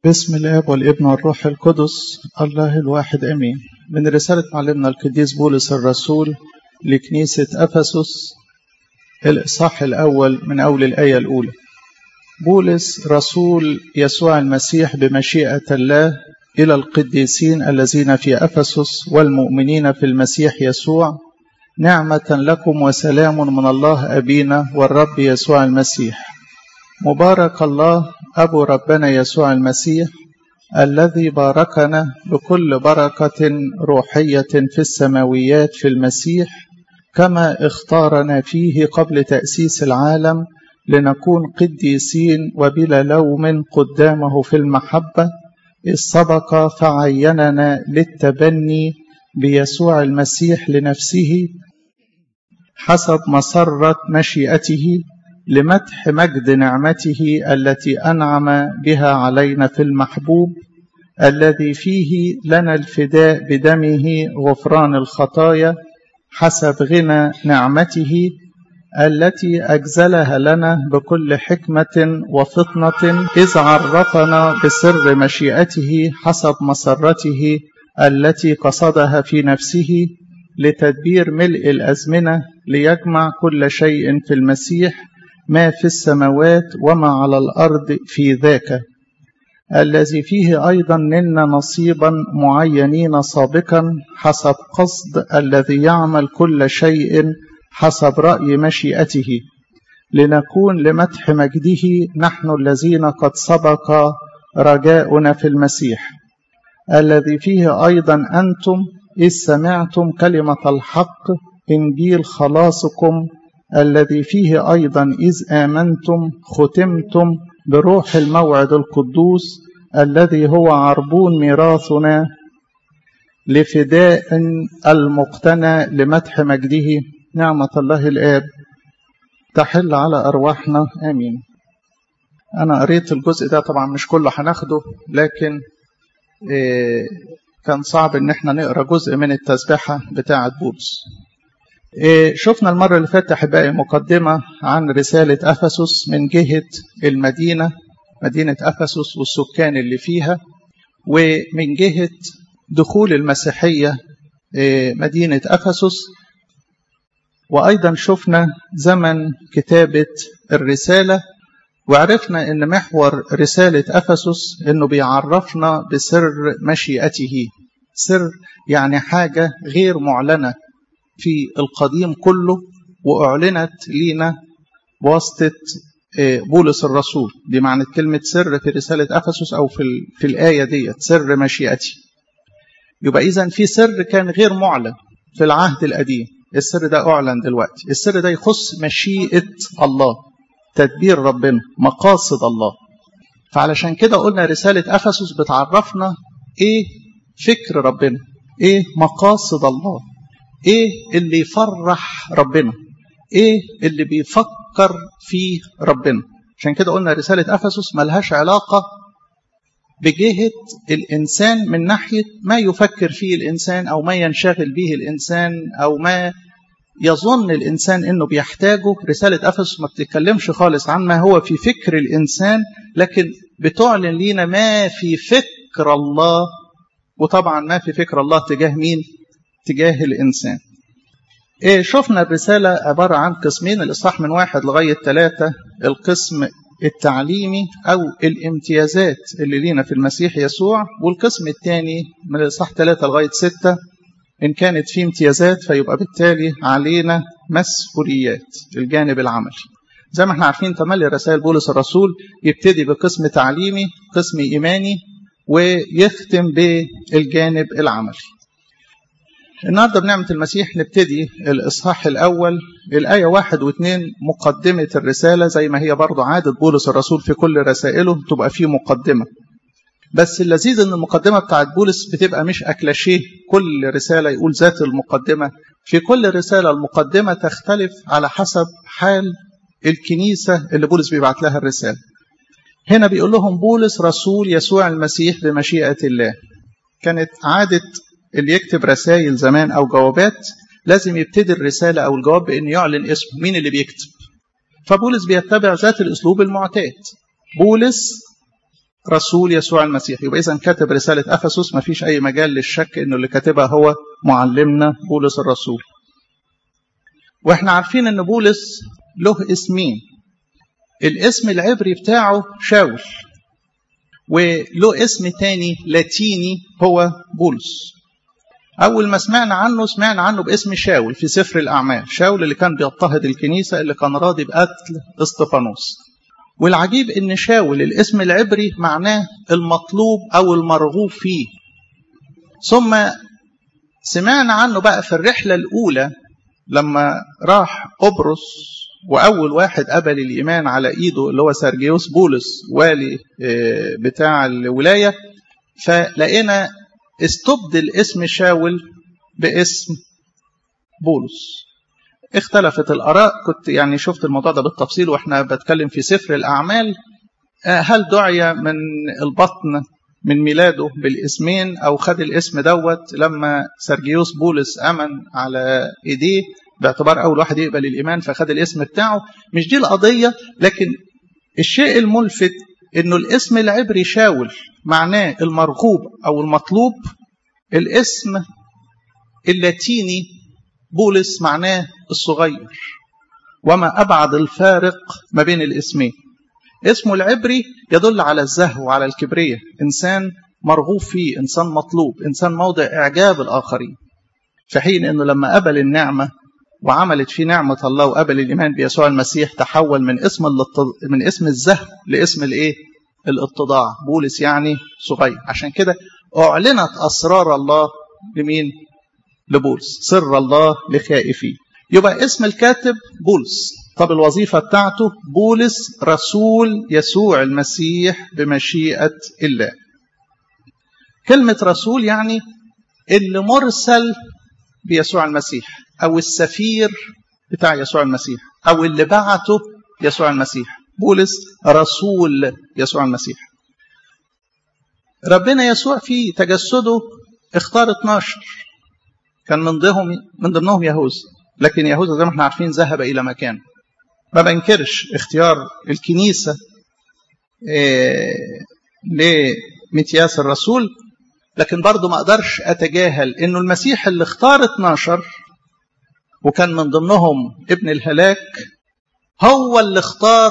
باسم الاب والابن والروح القدس الله الواحد امين من رساله معلمنا القديس بولس الرسول لكنيسه افسس الاصحاح الاول من اول الايه الاولى بولس رسول يسوع المسيح بمشيئه الله الى القديسين الذين في افسس والمؤمنين في المسيح يسوع نعمه لكم وسلام من الله ابينا والرب يسوع المسيح مبارك الله ابو ربنا يسوع المسيح الذي باركنا بكل بركه روحيه في السماويات في المسيح كما اختارنا فيه قبل تاسيس العالم لنكون قديسين وبلا لوم قدامه في المحبه اذ سبق فعيننا للتبني بيسوع المسيح لنفسه حسب مسره مشيئته لمدح مجد نعمته التي انعم بها علينا في المحبوب الذي فيه لنا الفداء بدمه غفران الخطايا حسب غنى نعمته التي اجزلها لنا بكل حكمه وفطنه اذ عرفنا بسر مشيئته حسب مسرته التي قصدها في نفسه لتدبير ملء الازمنه ليجمع كل شيء في المسيح ما في السماوات وما على الارض في ذاك الذي فيه ايضا نلنا نصيبا معينين سابقا حسب قصد الذي يعمل كل شيء حسب راي مشيئته لنكون لمدح مجده نحن الذين قد سبق رجاؤنا في المسيح الذي فيه ايضا انتم اذ سمعتم كلمه الحق انجيل خلاصكم الذي فيه أيضا إذ آمنتم ختمتم بروح الموعد القدوس الذي هو عربون ميراثنا لفداء المقتنى لمدح مجده نعمة الله الآب تحل على أرواحنا آمين أنا قريت الجزء ده طبعا مش كله هناخده لكن إيه كان صعب إن احنا نقرأ جزء من التسبيحة بتاعة بولس شفنا المرة اللي فاتت أحبائي مقدمة عن رسالة أفسس من جهة المدينة مدينة أفسس والسكان اللي فيها ومن جهة دخول المسيحية مدينة أفسس وأيضا شفنا زمن كتابة الرسالة وعرفنا أن محور رسالة أفسس أنه بيعرفنا بسر مشيئته سر يعني حاجة غير معلنة في القديم كله وأعلنت لينا بواسطة بولس الرسول دي معنى كلمة سر في رسالة أفسس أو في, في الآية ديت سر مشيئتي يبقى إذا في سر كان غير معلن في العهد القديم السر ده أعلن دلوقتي السر ده يخص مشيئة الله تدبير ربنا مقاصد الله فعلشان كده قلنا رسالة أفسس بتعرفنا إيه فكر ربنا إيه مقاصد الله ايه اللي يفرح ربنا ايه اللي بيفكر فيه ربنا عشان كده قلنا رسالة أفسس ملهاش علاقة بجهة الإنسان من ناحية ما يفكر فيه الإنسان أو ما ينشغل به الإنسان أو ما يظن الإنسان إنه بيحتاجه رسالة أفسس ما بتتكلمش خالص عن ما هو في فكر الإنسان لكن بتعلن لينا ما في فكر الله وطبعا ما في فكر الله تجاه مين تجاه الإنسان إيه شفنا الرسالة عبارة عن قسمين الإصحاح من واحد لغاية ثلاثة القسم التعليمي أو الامتيازات اللي لينا في المسيح يسوع والقسم الثاني من الإصحاح ثلاثة لغاية ستة إن كانت في امتيازات فيبقى بالتالي علينا مسؤوليات الجانب العملي زي ما احنا عارفين تملي رسائل بولس الرسول يبتدي بقسم تعليمي قسم إيماني ويختم بالجانب العملي النهارده بنعمة المسيح نبتدي الإصحاح الأول الآية واحد واثنين مقدمة الرسالة زي ما هي برضه عادة بولس الرسول في كل رسائله تبقى فيه مقدمة بس اللذيذ إن المقدمة بتاعت بولس بتبقى مش أكلاشيه كل رسالة يقول ذات المقدمة في كل رسالة المقدمة تختلف على حسب حال الكنيسة اللي بولس بيبعت لها الرسالة هنا بيقول لهم بولس رسول يسوع المسيح بمشيئة الله كانت عادة اللي يكتب رسائل زمان او جوابات لازم يبتدي الرساله او الجواب بان يعلن اسمه مين اللي بيكتب فبولس بيتبع ذات الاسلوب المعتاد بولس رسول يسوع المسيح يبقى إذا كاتب رسالة أفسس ما فيش أي مجال للشك إنه اللي كاتبها هو معلمنا بولس الرسول وإحنا عارفين إن بولس له اسمين الاسم العبري بتاعه شاول وله اسم تاني لاتيني هو بولس أول ما سمعنا عنه سمعنا عنه باسم شاول في سفر الأعمال شاول اللي كان بيضطهد الكنيسة اللي كان راضي بقتل اسطفانوس والعجيب ان شاول الاسم العبري معناه المطلوب او المرغوب فيه ثم سمعنا عنه بقى في الرحلة الأولى لما راح قبرص وأول واحد قبل الإيمان على إيده اللي هو سرجيوس بولس والي بتاع الولاية فلقينا استبدل اسم شاول باسم بولس اختلفت الآراء كنت يعني شفت الموضوع ده بالتفصيل واحنا بتكلم في سفر الأعمال هل دعي من البطن من ميلاده بالاسمين أو خد الاسم دوت لما سرجيوس بولس أمن على إيديه باعتبار أول واحد يقبل الإيمان فخد الاسم بتاعه مش دي القضية لكن الشيء الملفت إنه الاسم العبري شاول معناه المرغوب أو المطلوب الاسم اللاتيني بولس معناه الصغير وما أبعد الفارق ما بين الاسمين اسمه العبري يدل على الزهو وعلى الكبرية إنسان مرغوب فيه إنسان مطلوب إنسان موضع إعجاب الآخرين في حين أنه لما قبل النعمة وعملت فيه نعمة الله وقبل الإيمان بيسوع المسيح تحول من اسم من اسم الزهو لاسم الإيه؟ الاتضاع بولس يعني صغير عشان كده أعلنت أسرار الله لمين؟ لبولس سر الله لخائفيه يبقى اسم الكاتب بولس طب الوظيفة بتاعته بولس رسول يسوع المسيح بمشيئة الله كلمة رسول يعني اللي مرسل بيسوع المسيح أو السفير بتاع يسوع المسيح أو اللي بعته يسوع المسيح بولس رسول يسوع المسيح ربنا يسوع في تجسده اختار 12 كان من ضمنهم من ضمنهم يهوذا لكن يهوذا زي ما احنا عارفين ذهب الى مكان ما بنكرش اختيار الكنيسه إيه لمتياس الرسول لكن برضه ما اقدرش اتجاهل انه المسيح اللي اختار 12 وكان من ضمنهم ابن الهلاك هو اللي اختار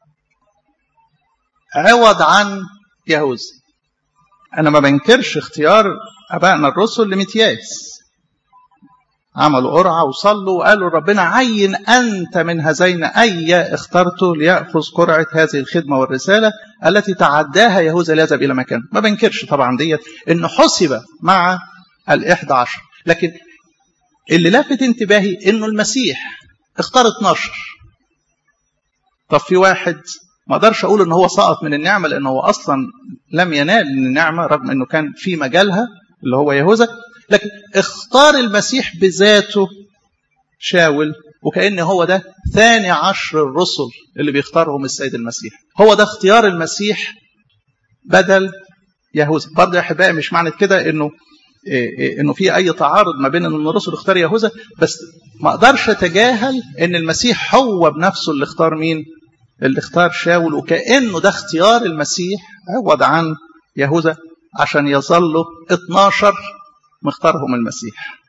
عوض عن يهوذا انا ما بنكرش اختيار ابائنا الرسل لمتياس عملوا قرعة وصلوا وقالوا ربنا عين أنت من هذين أي اخترته ليأخذ قرعة هذه الخدمة والرسالة التي تعداها يهوذا ليذهب إلى مكان ما بنكرش طبعا ديت إنه حسب مع الإحدى عشر لكن اللي لفت انتباهي إنه المسيح اختار 12 طب في واحد ما اقدرش اقول ان هو سقط من النعمه لانه هو اصلا لم ينال النعمه رغم انه كان في مجالها اللي هو يهوذا لكن اختار المسيح بذاته شاول وكأن هو ده ثاني عشر الرسل اللي بيختارهم السيد المسيح هو ده اختيار المسيح بدل يهوذا برضه يا احبائي مش معنى كده انه انه في اي تعارض ما بين ان الرسل اختار يهوذا بس ما اقدرش اتجاهل ان المسيح هو بنفسه اللي اختار مين اللي اختار شاول وكانه ده اختيار المسيح عوض عن يهوذا عشان يظلوا 12 مختارهم المسيح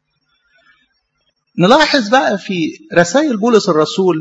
نلاحظ بقى في رسائل بولس الرسول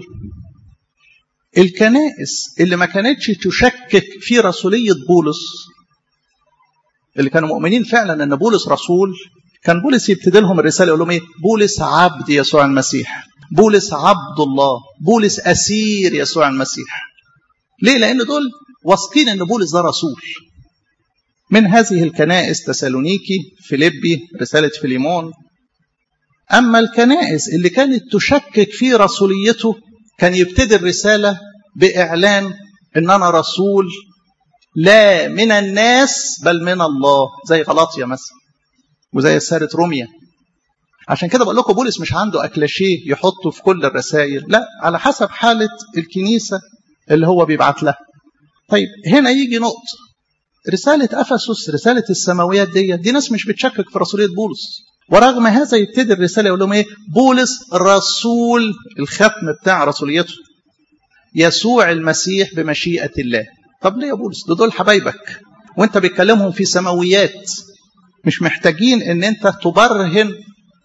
الكنائس اللي ما كانتش تشكك في رسولية بولس اللي كانوا مؤمنين فعلا ان بولس رسول كان بولس يبتدي لهم الرسالة يقول لهم ايه بولس عبد يسوع المسيح بولس عبد الله بولس أسير يسوع المسيح ليه لأن دول واثقين ان بولس ده رسول من هذه الكنائس تسالونيكي فيليبي رسالة فيليمون أما الكنائس اللي كانت تشكك في رسوليته كان يبتدي الرسالة بإعلان إن أنا رسول لا من الناس بل من الله زي غلاطيا مثلا وزي رسالة روميا عشان كده بقول لكم بولس مش عنده أكلاشيه يحطه في كل الرسائل لا على حسب حالة الكنيسة اللي هو بيبعت لها طيب هنا يجي نقطة رسالة أفسس رسالة السماويات دي دي ناس مش بتشكك في رسولية بولس ورغم هذا يبتدي الرسالة يقول لهم إيه بولس رسول الختم بتاع رسوليته يسوع المسيح بمشيئة الله طب ليه يا بولس ده دول حبايبك وانت بتكلمهم في سماويات مش محتاجين ان انت تبرهن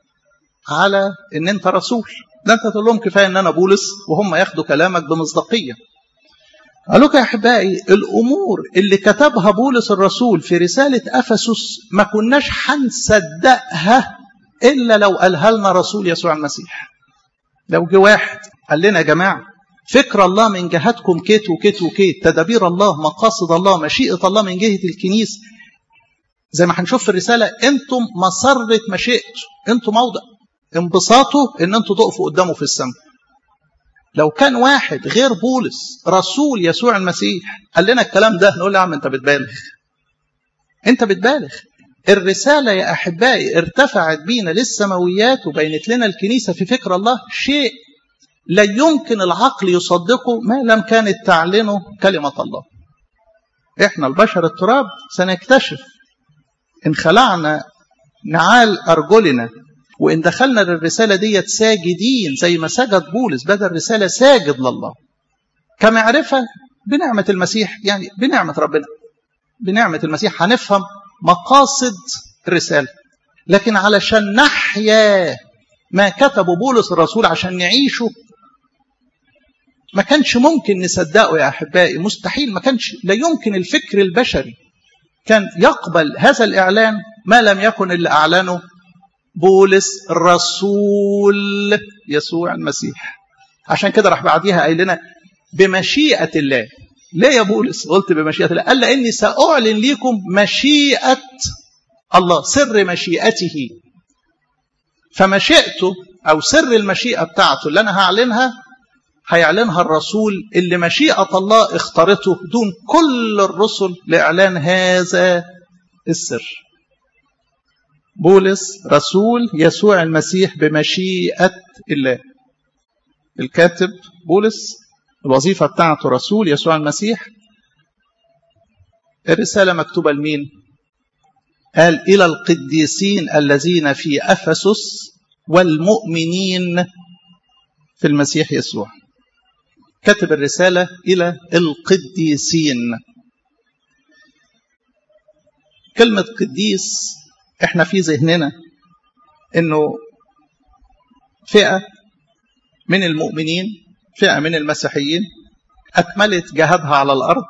على ان انت رسول ده انت تقول لهم كفايه ان انا بولس وهم ياخدوا كلامك بمصداقيه قالوا لك يا احبائي الامور اللي كتبها بولس الرسول في رساله افسس ما كناش هنصدقها الا لو قالها لنا رسول يسوع المسيح لو جه واحد قال لنا يا جماعه فكر الله من جهتكم كيت وكيت وكيت تدابير الله مقاصد الله مشيئه الله من جهه الكنيسه زي ما هنشوف في الرساله انتم مسره مشيئته انتم موضع انبساطه ان انتم تقفوا قدامه في السماء لو كان واحد غير بولس رسول يسوع المسيح قال لنا الكلام ده نقول له يا عم انت بتبالغ انت بتبالغ الرسالة يا أحبائي ارتفعت بينا للسماويات وبينت لنا الكنيسة في فكر الله شيء لا يمكن العقل يصدقه ما لم كانت تعلنه كلمة الله احنا البشر التراب سنكتشف ان خلعنا نعال أرجلنا وإن دخلنا للرسالة ديت ساجدين زي ما سجد بولس بدل رسالة ساجد لله كمعرفة بنعمة المسيح يعني بنعمة ربنا بنعمة المسيح هنفهم مقاصد الرسالة لكن علشان نحيا ما كتبه بولس الرسول عشان نعيشه ما كانش ممكن نصدقه يا أحبائي مستحيل ما كانش لا يمكن الفكر البشري كان يقبل هذا الإعلان ما لم يكن اللي أعلنه بولس رسول يسوع المسيح عشان كده راح بعديها قايل لنا بمشيئة الله ليه يا بولس قلت بمشيئة الله قال لأني سأعلن لكم مشيئة الله سر مشيئته فمشيئته أو سر المشيئة بتاعته اللي أنا هعلنها هيعلنها الرسول اللي مشيئة الله اختارته دون كل الرسل لإعلان هذا السر بولس رسول يسوع المسيح بمشيئة الله الكاتب بولس الوظيفة بتاعته رسول يسوع المسيح الرسالة مكتوبة لمين قال إلى القديسين الذين في أفسس والمؤمنين في المسيح يسوع كتب الرسالة إلى القديسين كلمة قديس احنا في ذهننا انه فئة من المؤمنين فئة من المسيحيين أكملت جهادها على الأرض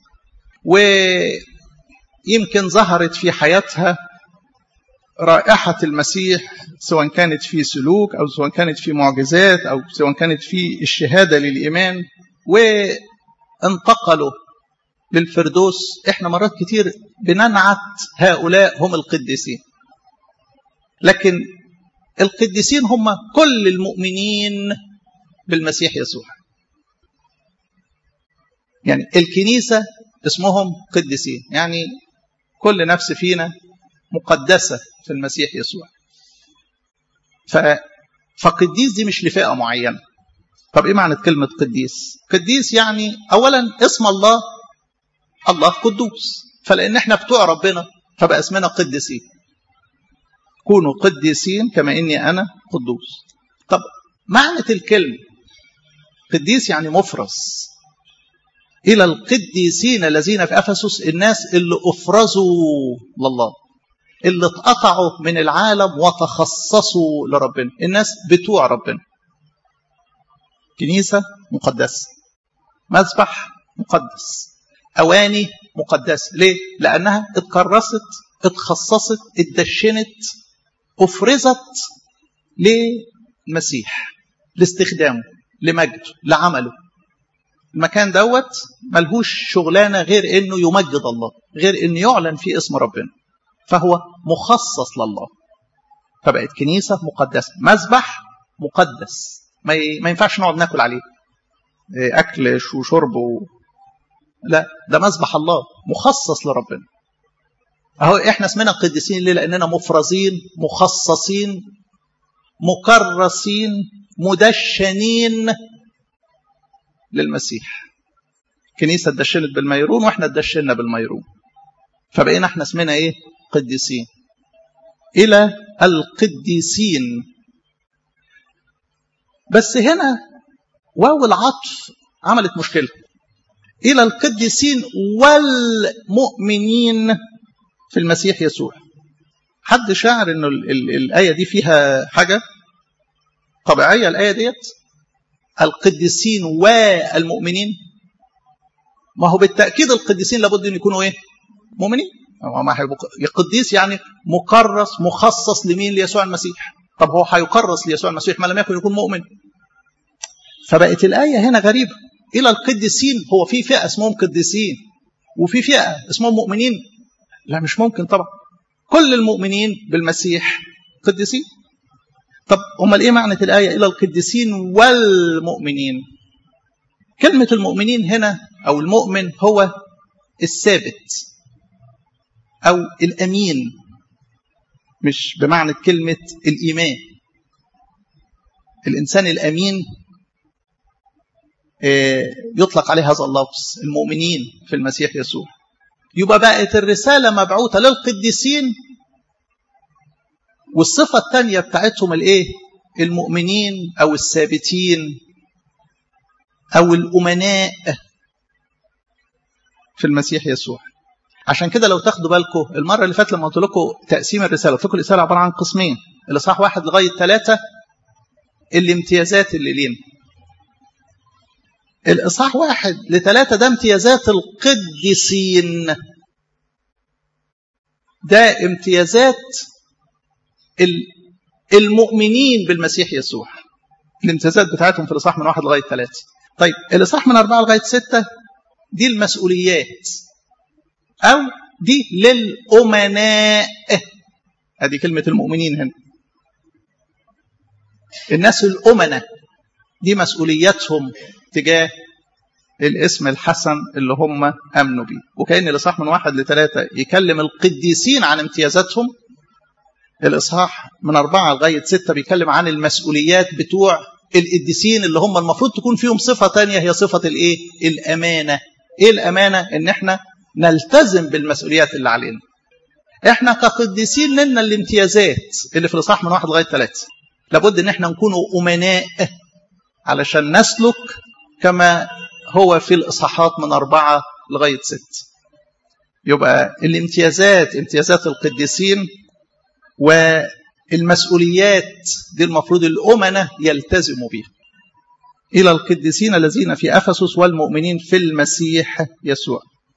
ويمكن ظهرت في حياتها رائحة المسيح سواء كانت في سلوك أو سواء كانت في معجزات أو سواء كانت في الشهادة للإيمان وانتقلوا للفردوس احنا مرات كتير بننعت هؤلاء هم القديسين لكن القديسين هم كل المؤمنين بالمسيح يسوع يعني الكنيسة اسمهم قديسين يعني كل نفس فينا مقدسة في المسيح يسوع ف... فقديس دي مش لفئة معينة طب ايه معنى كلمة قديس قديس يعني اولا اسم الله الله قدوس فلان احنا بتوع ربنا فبقى اسمنا قديسين كونوا قديسين كما اني انا قدوس طب معنى الكلمة قديس يعني مفرز الى القديسين الذين في افسس الناس اللي افرزوا لله اللي اتقطعوا من العالم وتخصصوا لربنا الناس بتوع ربنا كنيسة مقدسة مذبح مقدس أواني مقدسة ليه؟ لأنها اتكرست اتخصصت اتدشنت أفرزت للمسيح لاستخدامه لمجده لعمله المكان دوت ملهوش شغلانة غير انه يمجد الله غير انه يعلن فيه اسم ربنا فهو مخصص لله فبقت كنيسة مقدسة مذبح مقدس ما, ي... ما ينفعش نقعد ناكل عليه أكل وشرب و... لا ده مذبح الله مخصص لربنا أهو إحنا اسمنا قديسين ليه لأننا مفرزين مخصصين مكرسين مدشنين للمسيح كنيسة اتدشنت بالميرون واحنا اتدشنا بالميرون فبقينا احنا اسمنا ايه قديسين الى القديسين بس هنا واو العطف عملت مشكلة إلى القديسين والمؤمنين في المسيح يسوع حد شاعر انه ال ال الآية دي فيها حاجة طبيعية الآية ديت القديسين والمؤمنين ما هو بالتأكيد القديسين لابد أن يكونوا إيه مؤمنين القديس يعني مكرس مخصص لمين ليسوع المسيح طب هو هيكرس ليسوع المسيح ما لم يكن يكون مؤمن فبقت الآية هنا غريبة إلى القديسين هو في فئة اسمهم قديسين وفي فئة اسمهم مؤمنين لا مش ممكن طبعا كل المؤمنين بالمسيح قديسين طب امال ايه معنى الايه الى القديسين والمؤمنين كلمه المؤمنين هنا او المؤمن هو الثابت او الامين مش بمعنى كلمه الايمان الانسان الامين يطلق عليه هذا اللفظ المؤمنين في المسيح يسوع يبقى بقت الرساله مبعوثه للقديسين والصفة الثانية بتاعتهم الايه المؤمنين او الثابتين او الامناء في المسيح يسوع عشان كده لو تاخدوا بالكم المرة اللي فاتت لما قلت لكم تقسيم الرسالة قلت لكم الرسالة عبارة عن قسمين الإصحاح واحد لغاية ثلاثة الامتيازات اللي لينا الإصحاح واحد لثلاثة ده امتيازات القديسين ده امتيازات المؤمنين بالمسيح يسوع الامتيازات بتاعتهم في الإصحاح من واحد لغاية ثلاثة طيب الإصحاح من أربعة لغاية ستة دي المسؤوليات أو دي للأمناء هذه كلمة المؤمنين هنا الناس الأمناء دي مسؤولياتهم تجاه الاسم الحسن اللي هم امنوا بيه وكان الاصحاح من واحد لثلاثه يكلم القديسين عن امتيازاتهم الاصحاح من اربعه لغايه سته بيتكلم عن المسؤوليات بتوع القديسين اللي هم المفروض تكون فيهم صفه ثانيه هي صفه الايه؟ الامانه. ايه الامانه؟ ان احنا نلتزم بالمسؤوليات اللي علينا. احنا كقديسين لنا الامتيازات اللي في الاصحاح من واحد لغايه ثلاثه. لابد ان احنا نكون امناء علشان نسلك كما هو في الإصحاحات من أربعة لغاية ست يبقى الامتيازات امتيازات القديسين والمسؤوليات دي المفروض الأمنة يلتزموا بها إلى القديسين الذين في أفسس والمؤمنين في المسيح يسوع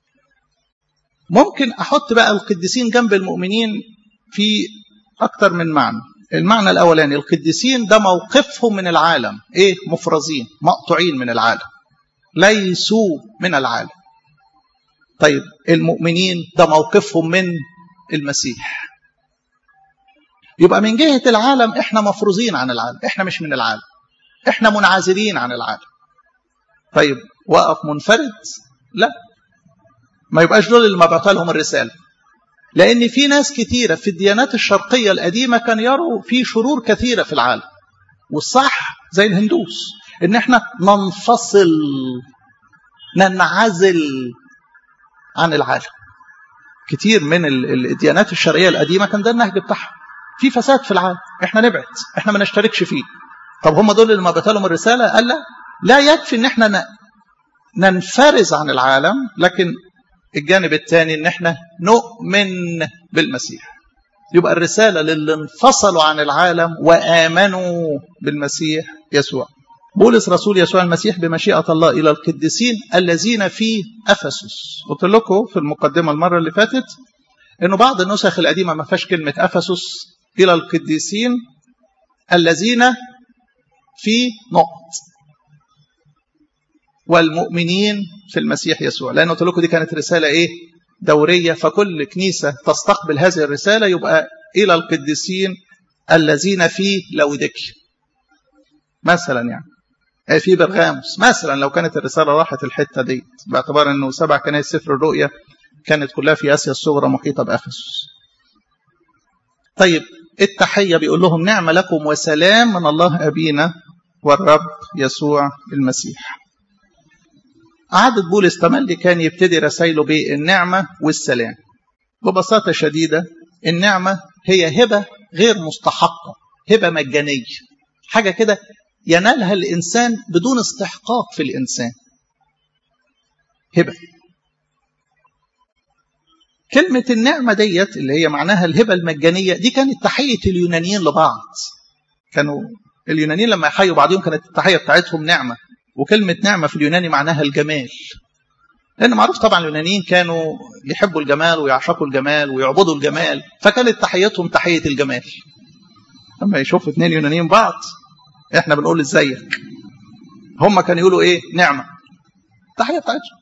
ممكن أحط بقى القديسين جنب المؤمنين في أكثر من معنى المعنى الأولاني القديسين ده موقفهم من العالم إيه مفرزين مقطوعين من العالم ليسوا من العالم طيب المؤمنين ده موقفهم من المسيح يبقى من جهة العالم احنا مفروزين عن العالم احنا مش من العالم احنا منعزلين عن العالم طيب وقف منفرد لا ما يبقاش دول اللي مبعوث لهم الرسالة لأن في ناس كتيرة في الديانات الشرقية القديمة كان يروا في شرور كثيرة في العالم والصح زي الهندوس ان احنا ننفصل ننعزل عن العالم كتير من الديانات الشرقيه القديمه كان ده النهج بتاعها في فساد في العالم احنا نبعد احنا ما نشتركش فيه طب هم دول اللي ما لهم الرساله قال لا لا يكفي ان احنا ننفرز عن العالم لكن الجانب الثاني ان احنا نؤمن بالمسيح يبقى الرساله للي انفصلوا عن العالم وامنوا بالمسيح يسوع بولس رسول يسوع المسيح بمشيئة الله إلى القديسين الذين في أفسس قلت لكم في المقدمة المرة اللي فاتت أنه بعض النسخ القديمة ما فيهاش كلمة أفسس إلى القديسين الذين في نقط والمؤمنين في المسيح يسوع لأن قلت لكم دي كانت رسالة إيه دورية فكل كنيسة تستقبل هذه الرسالة يبقى إلى القديسين الذين في لودكيا مثلا يعني في برغاموس مثلا لو كانت الرسالة راحت الحتة دي باعتبار أنه سبع كنائس سفر الرؤيا كانت كلها في آسيا الصغرى محيطة بأفسس طيب التحية بيقول لهم نعم لكم وسلام من الله أبينا والرب يسوع المسيح عادة بولس تملي كان يبتدي رسائله بالنعمة والسلام ببساطة شديدة النعمة هي هبة غير مستحقة هبة مجانية حاجة كده ينالها الإنسان بدون استحقاق في الإنسان هبة كلمة النعمة ديت اللي هي معناها الهبة المجانية دي كانت تحية اليونانيين لبعض كانوا اليونانيين لما يحيوا بعضهم كانت التحية بتاعتهم نعمة وكلمة نعمة في اليوناني معناها الجمال لأن معروف طبعا اليونانيين كانوا يحبوا الجمال ويعشقوا الجمال ويعبدوا الجمال فكانت تحيتهم تحية الجمال لما يشوفوا اثنين يونانيين بعض احنا بنقول ازيك هم كانوا يقولوا ايه نعمة تحية بتاعتهم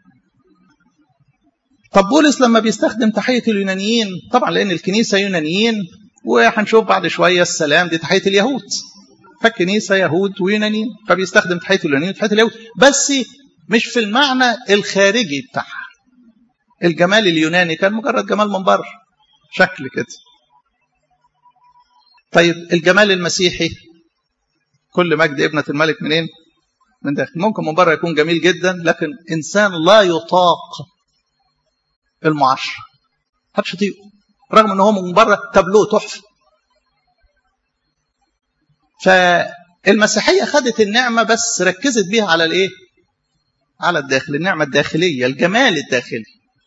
طب بولس لما بيستخدم تحية اليونانيين طبعا لأن الكنيسة يونانيين وهنشوف بعد شوية السلام دي تحية اليهود فالكنيسة يهود ويونانيين فبيستخدم تحية اليونانيين وتحية اليهود بس مش في المعنى الخارجي بتاعها الجمال اليوناني كان مجرد جمال من بره شكل كده طيب الجمال المسيحي كل مجد ابنة الملك منين من داخل ممكن من بره يكون جميل جدا لكن إنسان لا يطاق المعاشرة محدش يطيقه رغم ان هو من بره تابلوه تحفه فالمسيحيه خدت النعمه بس ركزت بيها على الايه على الداخل النعمه الداخليه الجمال الداخلي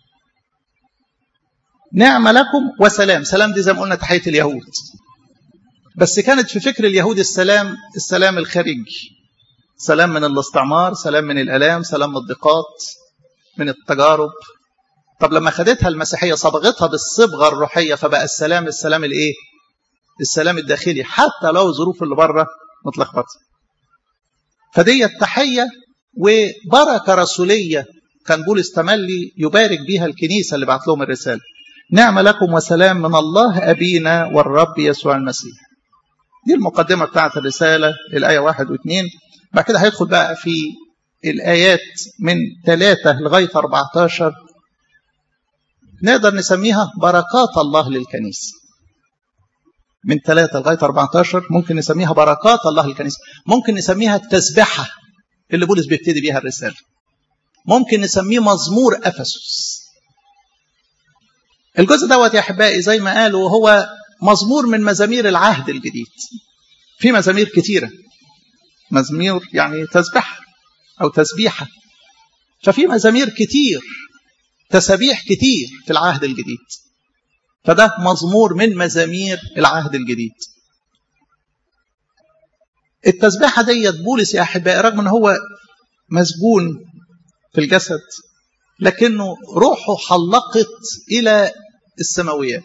نعمه لكم وسلام سلام دي زي ما قلنا تحيه اليهود بس كانت في فكر اليهود السلام السلام الخارجي سلام من الاستعمار سلام من الالام سلام من الضيقات من التجارب طب لما خدتها المسيحيه صبغتها بالصبغه الروحيه فبقى السلام السلام الايه السلام الداخلي حتى لو الظروف اللي بره متلخبطه فدي التحيه وبركه رسوليه كان بولس تملي يبارك بيها الكنيسه اللي بعت لهم الرساله نعم لكم وسلام من الله ابينا والرب يسوع المسيح دي المقدمه بتاعت الرساله الايه واحد واثنين بعد كده هيدخل بقى في الايات من ثلاثة لغايه 14 نقدر نسميها بركات الله للكنيسة من 3 لغاية 14 ممكن نسميها بركات الله للكنيسة ممكن نسميها التسبحة اللي بولس بيبتدي بيها الرسالة ممكن نسميه مزمور أفسس الجزء دوت يا أحبائي زي ما قالوا هو مزمور من مزامير العهد الجديد في مزامير كتيرة مزمير يعني تسبحة أو تسبيحة ففي مزامير كتير تسابيح كتير في العهد الجديد فده مزمور من مزامير العهد الجديد التسبيحة ديت بولس يا أحبائي رغم أن هو مسجون في الجسد لكنه روحه حلقت إلى السماويات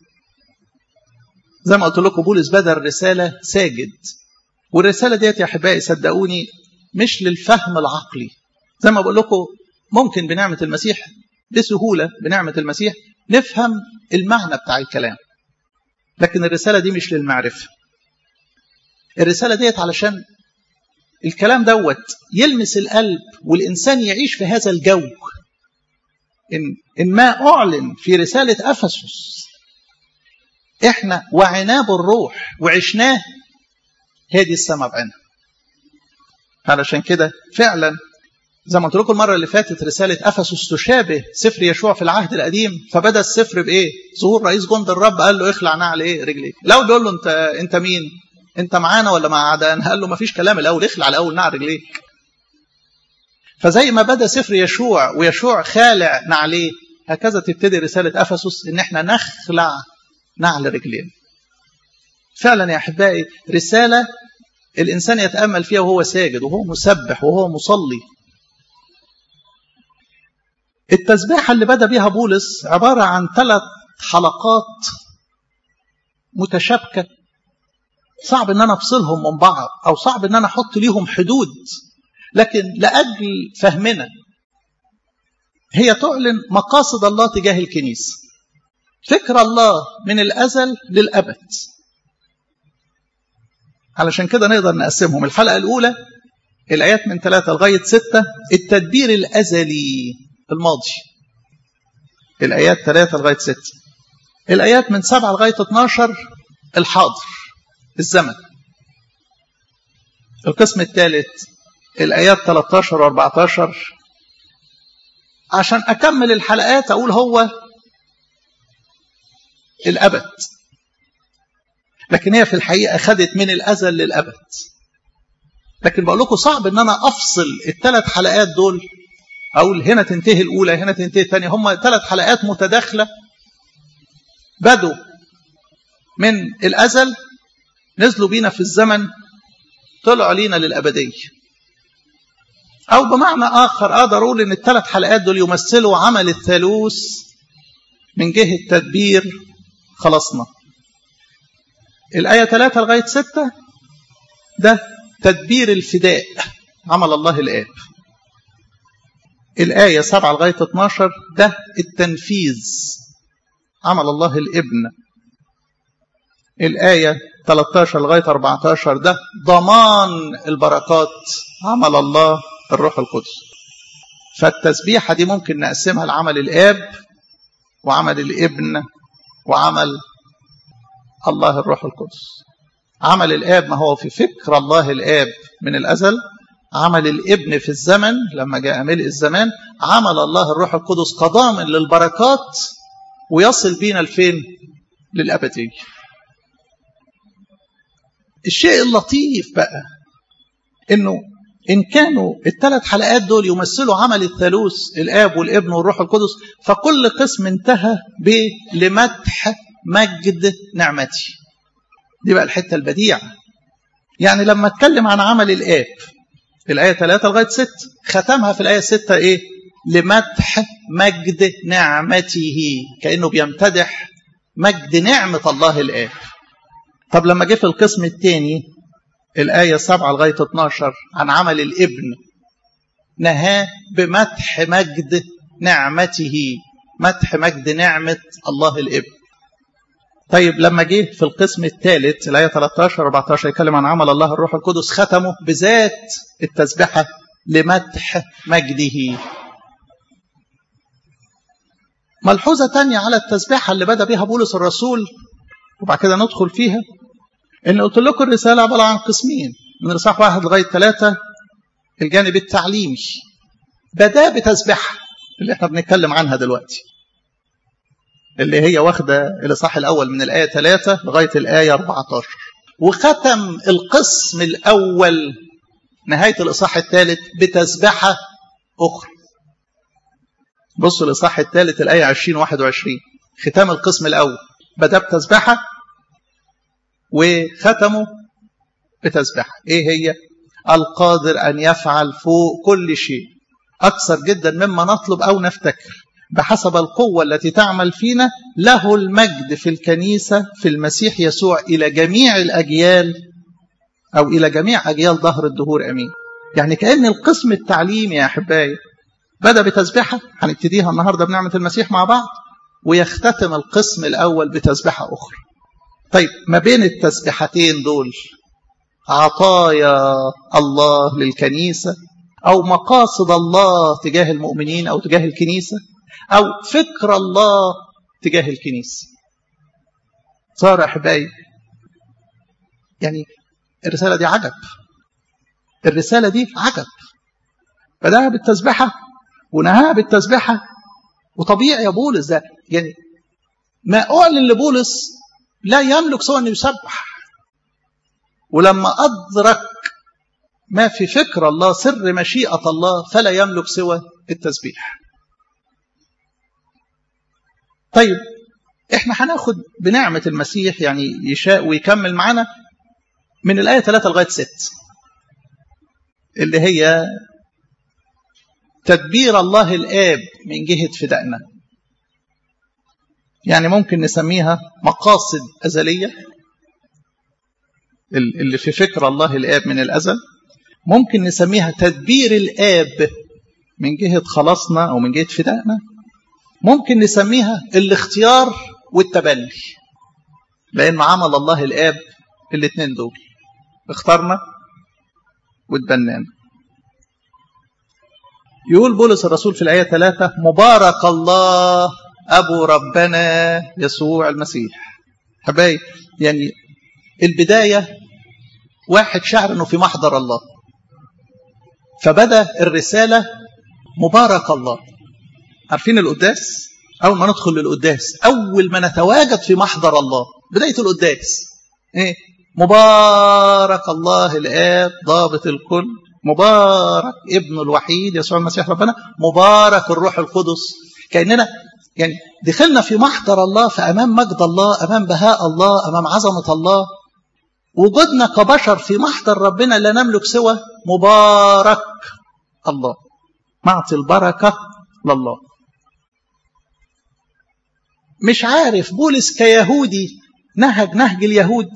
زي ما قلت لكم بولس بدأ الرسالة ساجد والرسالة ديت يا أحبائي صدقوني مش للفهم العقلي زي ما بقول لكم ممكن بنعمة المسيح بسهولة بنعمة المسيح نفهم المعنى بتاع الكلام لكن الرسالة دي مش للمعرفة الرسالة ديت علشان الكلام دوت يلمس القلب والإنسان يعيش في هذا الجو إن, إن ما أعلن في رسالة أفسس إحنا وعناه بالروح وعشناه هي دي السماء بعينها علشان كده فعلا زي ما قلت لكم المره اللي فاتت رساله افسس تشابه سفر يشوع في العهد القديم فبدا السفر بايه؟ ظهور رئيس جند الرب قال له اخلع نعل ايه؟ رجليك. الاول بيقول له انت انت مين؟ انت معانا ولا مع اعدائنا؟ قال له ما فيش كلام الاول اخلع الاول نعل رجليك. فزي ما بدا سفر يشوع ويشوع خالع نعليه هكذا تبتدي رساله افسس ان احنا نخلع نعل رجلين. فعلا يا احبائي رساله الانسان يتامل فيها وهو ساجد وهو مسبح وهو مصلي التسبيحة اللي بدأ بيها بولس عبارة عن ثلاث حلقات متشابكة صعب ان انا افصلهم من بعض او صعب ان انا احط ليهم حدود لكن لاجل فهمنا هي تعلن مقاصد الله تجاه الكنيسة فكر الله من الازل للابد علشان كده نقدر نقسمهم الحلقة الاولى الايات من ثلاثة لغاية ستة التدبير الازلي الماضي الآيات 3 لغاية 6 الآيات من 7 لغاية 12 الحاضر الزمن القسم الثالث الآيات 13 و 14 عشان أكمل الحلقات أقول هو الأبد لكن هي في الحقيقة خدت من الأزل للأبد لكن بقول لكم صعب ان انا افصل الثلاث حلقات دول أقول هنا تنتهي الأولى هنا تنتهي الثانية هم ثلاث حلقات متداخلة بدوا من الأزل نزلوا بينا في الزمن طلعوا لينا للأبدية أو بمعنى آخر أقدر أقول إن الثلاث حلقات دول يمثلوا عمل الثالوث من جهة تدبير خلصنا الآية 3 لغاية 6 ده تدبير الفداء عمل الله الآب الآية 7 لغاية 12 ده التنفيذ عمل الله الابن الآية 13 لغاية 14 ده ضمان البركات عمل الله الروح القدس فالتسبيحة دي ممكن نقسمها لعمل الآب وعمل الابن وعمل الله الروح القدس عمل الآب ما هو في فكر الله الآب من الأزل عمل الابن في الزمن لما جاء ملء الزمان عمل الله الروح القدس كضامن للبركات ويصل بينا لفين للأبدية الشيء اللطيف بقى انه ان كانوا الثلاث حلقات دول يمثلوا عمل الثالوث الاب والابن والروح القدس فكل قسم انتهى بلمدح مجد نعمتي دي بقى الحته البديعه يعني لما اتكلم عن عمل الاب الايه 3 لغايه 6 ختمها في الايه 6 ايه لمدح مجد نعمته كانه بيمتدح مجد نعمه الله الاب طب لما جه في القسم الثاني الآية 7 لغاية 12 عن عمل الابن نهاه بمدح مجد نعمته مدح مجد نعمة الله الابن طيب لما جه في القسم الثالث الآية 13 14 يتكلم عن عمل الله الروح القدس ختمه بذات التسبحة لمدح مجده ملحوظة تانية على التسبيحة اللي بدأ بها بولس الرسول وبعد كده ندخل فيها ان قلت لكم الرساله عباره عن قسمين من الاصحاح واحد لغايه ثلاثه الجانب التعليمي بدا بتسبيحه اللي احنا بنتكلم عنها دلوقتي اللي هي واخده الاصحاح الاول من الايه 3 لغايه الايه 14 وختم القسم الاول نهايه الاصحاح الثالث بتسبيحه اخرى بصوا الاصحاح الثالث الايه 20 21 ختام القسم الاول بدا بتسبيحه وختموا بتسبيحة ايه هي القادر ان يفعل فوق كل شيء اكثر جدا مما نطلب او نفتكر بحسب القوة التي تعمل فينا له المجد في الكنيسة في المسيح يسوع إلى جميع الأجيال أو إلى جميع أجيال ظهر الدهور أمين يعني كأن القسم التعليمي يا أحبائي بدأ بتسبيحة هنبتديها النهاردة بنعمة المسيح مع بعض ويختتم القسم الأول بتسبيحة أخرى طيب ما بين التسبيحتين دول عطايا الله للكنيسة أو مقاصد الله تجاه المؤمنين أو تجاه الكنيسة أو فكر الله تجاه الكنيسة صار أحبائي يعني الرسالة دي عجب الرسالة دي عجب بدأها بالتسبيحة ونهاها بالتسبيحة وطبيعي يا بولس ده يعني ما أعلن لبولس لا يملك سوى أن يسبح ولما أدرك ما في فكر الله سر مشيئة الله فلا يملك سوى التسبيح طيب احنا هناخد بنعمة المسيح يعني يشاء ويكمل معنا من الآية 3 لغاية 6 اللي هي تدبير الله الآب من جهة فدائنا يعني ممكن نسميها مقاصد أزلية اللي في فكر الله الآب من الأزل ممكن نسميها تدبير الآب من جهة خلاصنا أو من جهة فدائنا ممكن نسميها الاختيار والتبلي لأن عمل الله الآب الاثنين دول اخترنا واتبنانا يقول بولس الرسول في الآية 3 مبارك الله أبو ربنا يسوع المسيح حبايب يعني البداية واحد شعر أنه في محضر الله فبدأ الرسالة مبارك الله عارفين القداس أول ما ندخل للقداس أول ما نتواجد في محضر الله بداية القداس إيه؟ مبارك الله الآب ضابط الكل مبارك ابن الوحيد يسوع المسيح ربنا مبارك الروح القدس كأننا يعني دخلنا في محضر الله فأمام مجد الله أمام بهاء الله أمام عظمة الله وجودنا كبشر في محضر ربنا لا نملك سوى مبارك الله معطي البركة لله مش عارف بولس كيهودي نهج نهج اليهود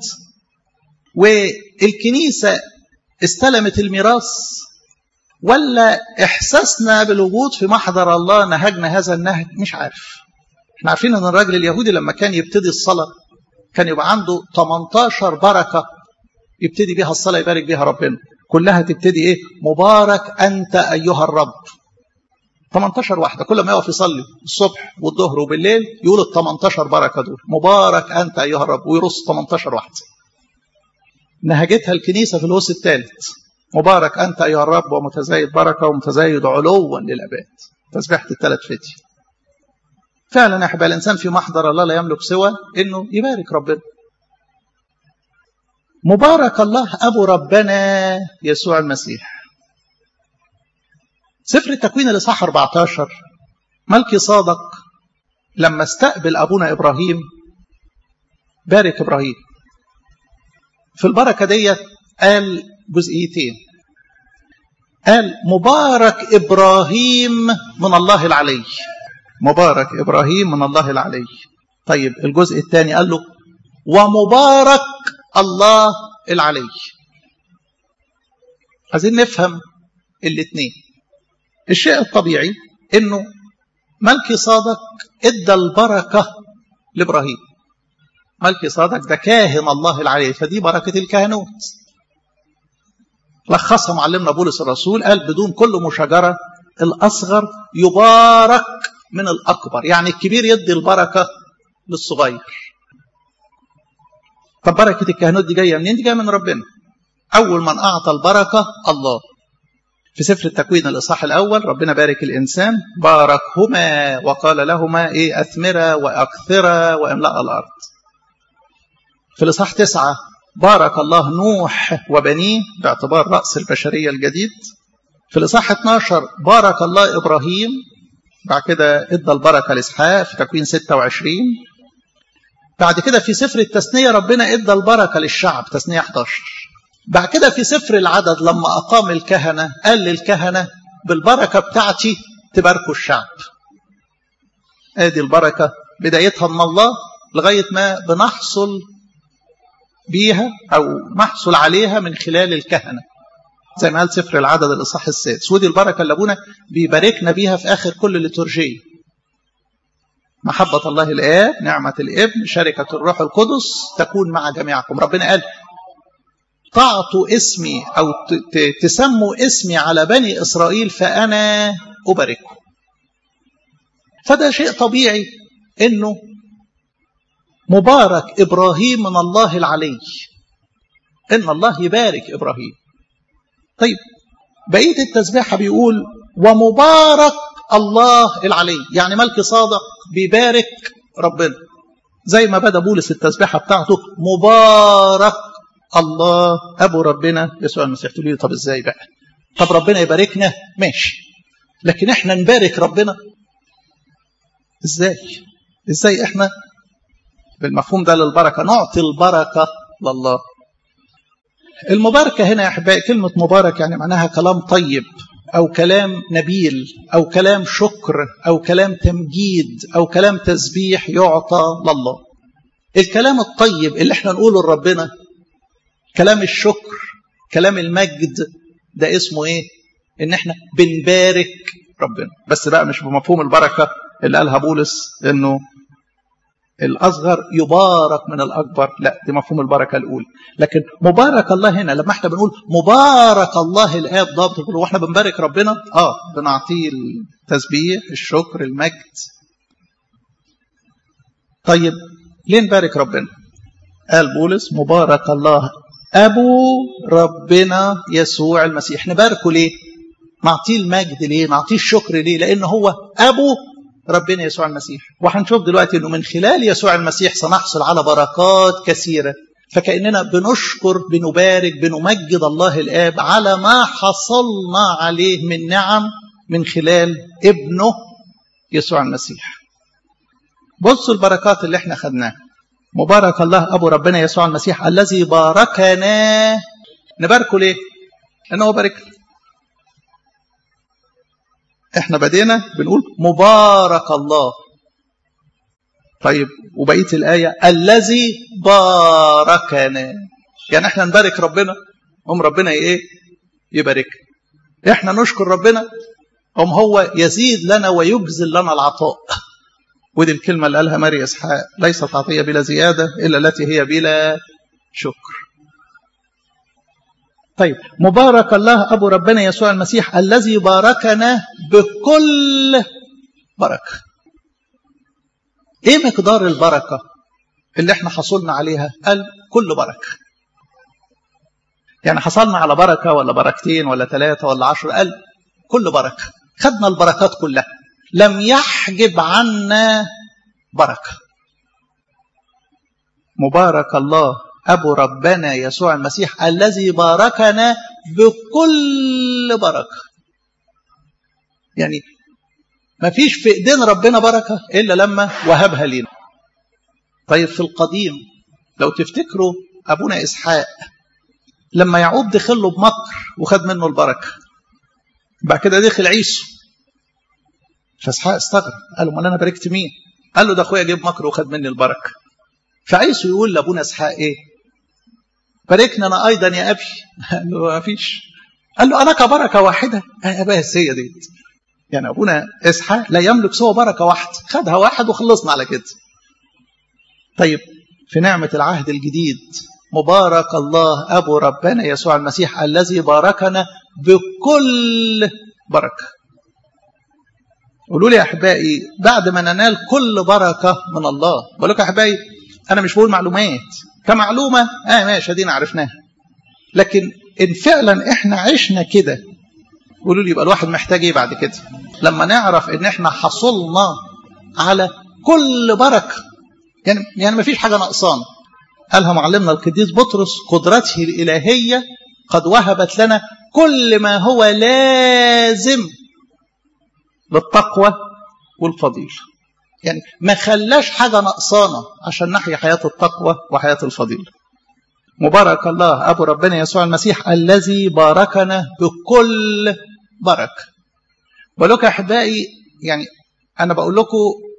والكنيسة استلمت الميراث ولا إحساسنا بالوجود في محضر الله نهجنا هذا النهج مش عارف احنا عارفين ان الراجل اليهودي لما كان يبتدي الصلاة كان يبقى عنده 18 بركة يبتدي بيها الصلاة يبارك بيها ربنا كلها تبتدي ايه مبارك أنت أيها الرب 18 واحدة كل ما يقف يصلي الصبح والظهر وبالليل يقول ال 18 بركة دول مبارك أنت أيها الرب ويرص 18 واحدة نهجتها الكنيسة في الوسط الثالث مبارك أنت أيها الرب ومتزايد بركة ومتزايد علوا للأباد تسبيحة الثلاث فتي فعلا يا أحباب الإنسان في محضر الله لا يملك سوى إنه يبارك ربنا مبارك الله أبو ربنا يسوع المسيح سفر التكوين الإصحاح 14 ملكي صادق لما استقبل أبونا إبراهيم بارك إبراهيم في البركة ديت قال جزئيتين قال مبارك إبراهيم من الله العلي مبارك إبراهيم من الله العلي طيب الجزء الثاني قال له ومبارك الله العلي عايزين نفهم الاثنين الشيء الطبيعي انه ملكي صادق ادى البركه لابراهيم ملكي صادق ده كاهن الله العلي فدي بركه الكهنوت لخصها معلمنا بولس الرسول قال بدون كل مشاجره الاصغر يبارك من الاكبر يعني الكبير يدي البركه للصغير طب بركه الكهنوت دي جايه منين دي جايه من ربنا اول من اعطى البركه الله في سفر التكوين الإصحاح الأول ربنا بارك الإنسان باركهما وقال لهما إيه أثمرا وأكثرا وإملاء الأرض في الإصحاح تسعة بارك الله نوح وبنيه باعتبار رأس البشرية الجديد في الإصحاح 12 بارك الله إبراهيم بعد كده ادى البركة لإسحاق في تكوين 26 بعد كده في سفر التثنية ربنا ادى البركة للشعب تثنية 11 بعد كده في سفر العدد لما أقام الكهنة قال للكهنة بالبركة بتاعتي تباركوا الشعب ادي البركة بدايتها من الله لغاية ما بنحصل بيها أو نحصل عليها من خلال الكهنة زي ما قال سفر العدد الإصحاح السادس ودي البركة اللي أبونا بيباركنا بيها في آخر كل ليتورجية محبة الله الآب نعمة الابن شركة الروح القدس تكون مع جميعكم ربنا قال تعطوا اسمي أو تسموا اسمي على بني إسرائيل فأنا أبارككم فده شيء طبيعي أنه مبارك إبراهيم من الله العلي إن الله يبارك إبراهيم طيب بقية التسبيحة بيقول ومبارك الله العلي يعني ملك صادق بيبارك ربنا زي ما بدأ بولس التسبيحة بتاعته مبارك الله أبو ربنا يسوع المسيح تقول لي طب إزاي بقى طب ربنا يباركنا ماشي لكن احنا نبارك ربنا ازاي ازاي احنا بالمفهوم ده للبركة نعطي البركة لله المباركة هنا يا أحبائي كلمة مبارك يعني معناها كلام طيب أو كلام نبيل أو كلام شكر أو كلام تمجيد أو كلام تسبيح يعطى لله الكلام الطيب اللي احنا نقوله لربنا كلام الشكر كلام المجد ده اسمه ايه ان احنا بنبارك ربنا بس بقى مش بمفهوم البركة اللي قالها بولس انه الأصغر يبارك من الأكبر لا دي مفهوم البركة الأولى لكن مبارك الله هنا لما احنا بنقول مبارك الله الآب ضابط القلوب واحنا بنبارك ربنا اه بنعطيه التسبيح الشكر المجد طيب ليه نبارك ربنا قال بولس مبارك الله أبو ربنا يسوع المسيح نباركه ليه نعطيه المجد ليه نعطيه الشكر ليه لأنه هو أبو ربنا يسوع المسيح وهنشوف دلوقتي أنه من خلال يسوع المسيح سنحصل على بركات كثيرة فكأننا بنشكر بنبارك بنمجد الله الآب على ما حصلنا عليه من نعم من خلال ابنه يسوع المسيح بصوا البركات اللي احنا خدناها مبارك الله أبو ربنا يسوع المسيح الذي باركنا نباركه ليه؟ لأنه بارك احنا بدينا بنقول مبارك الله طيب وبقيه الايه الذي باركنا يعني احنا نبارك ربنا ام ربنا ايه يبارك احنا نشكر ربنا ام هو يزيد لنا ويجزل لنا العطاء ودي الكلمه اللي قالها ماري اسحاق ليست عطيه بلا زياده الا التي هي بلا شكر طيب مبارك الله ابو ربنا يسوع المسيح الذي باركنا بكل بركه ايه مقدار البركه اللي احنا حصلنا عليها قال كل بركه يعني حصلنا على بركه ولا بركتين ولا ثلاثه ولا عشر قال كل بركه خدنا البركات كلها لم يحجب عنا بركه مبارك الله أبو ربنا يسوع المسيح الذي باركنا بكل بركة يعني ما فيش في ايدين ربنا بركة إلا لما وهبها لنا طيب في القديم لو تفتكروا أبونا إسحاق لما يعقوب دخل له بمكر وخد منه البركة بعد كده دخل عيسو فإسحاق استغرب قال له امال أنا باركت مين؟ قال له ده أخويا جيب مكر وخد مني البركة فعيسو يقول لأبونا إسحاق إيه؟ باركنا أنا أيضا يا أبي قال له ما فيش قال له أنا كبركة واحدة أبا هي ديت يعني أبونا إسحاق لا يملك سوى بركة واحدة خدها واحد وخلصنا على كده طيب في نعمة العهد الجديد مبارك الله أبو ربنا يسوع المسيح الذي باركنا بكل بركة قولوا لي يا أحبائي بعد ما ننال كل بركة من الله بقول لكم يا أحبائي أنا مش بقول معلومات كمعلومة آه ماشي ادينا عرفناها لكن إن فعلا إحنا عشنا كده قولوا لي يبقى الواحد محتاج إيه بعد كده لما نعرف إن إحنا حصلنا على كل بركة يعني يعني ما فيش حاجة نقصان قالها معلمنا القديس بطرس قدرته الإلهية قد وهبت لنا كل ما هو لازم للتقوى والفضيلة يعني ما خلاش حاجة نقصانة عشان نحيا حياة التقوى وحياة الفضيلة مبارك الله أبو ربنا يسوع المسيح الذي باركنا بكل بركة بقول لكم يا أحبائي يعني أنا بقول لكم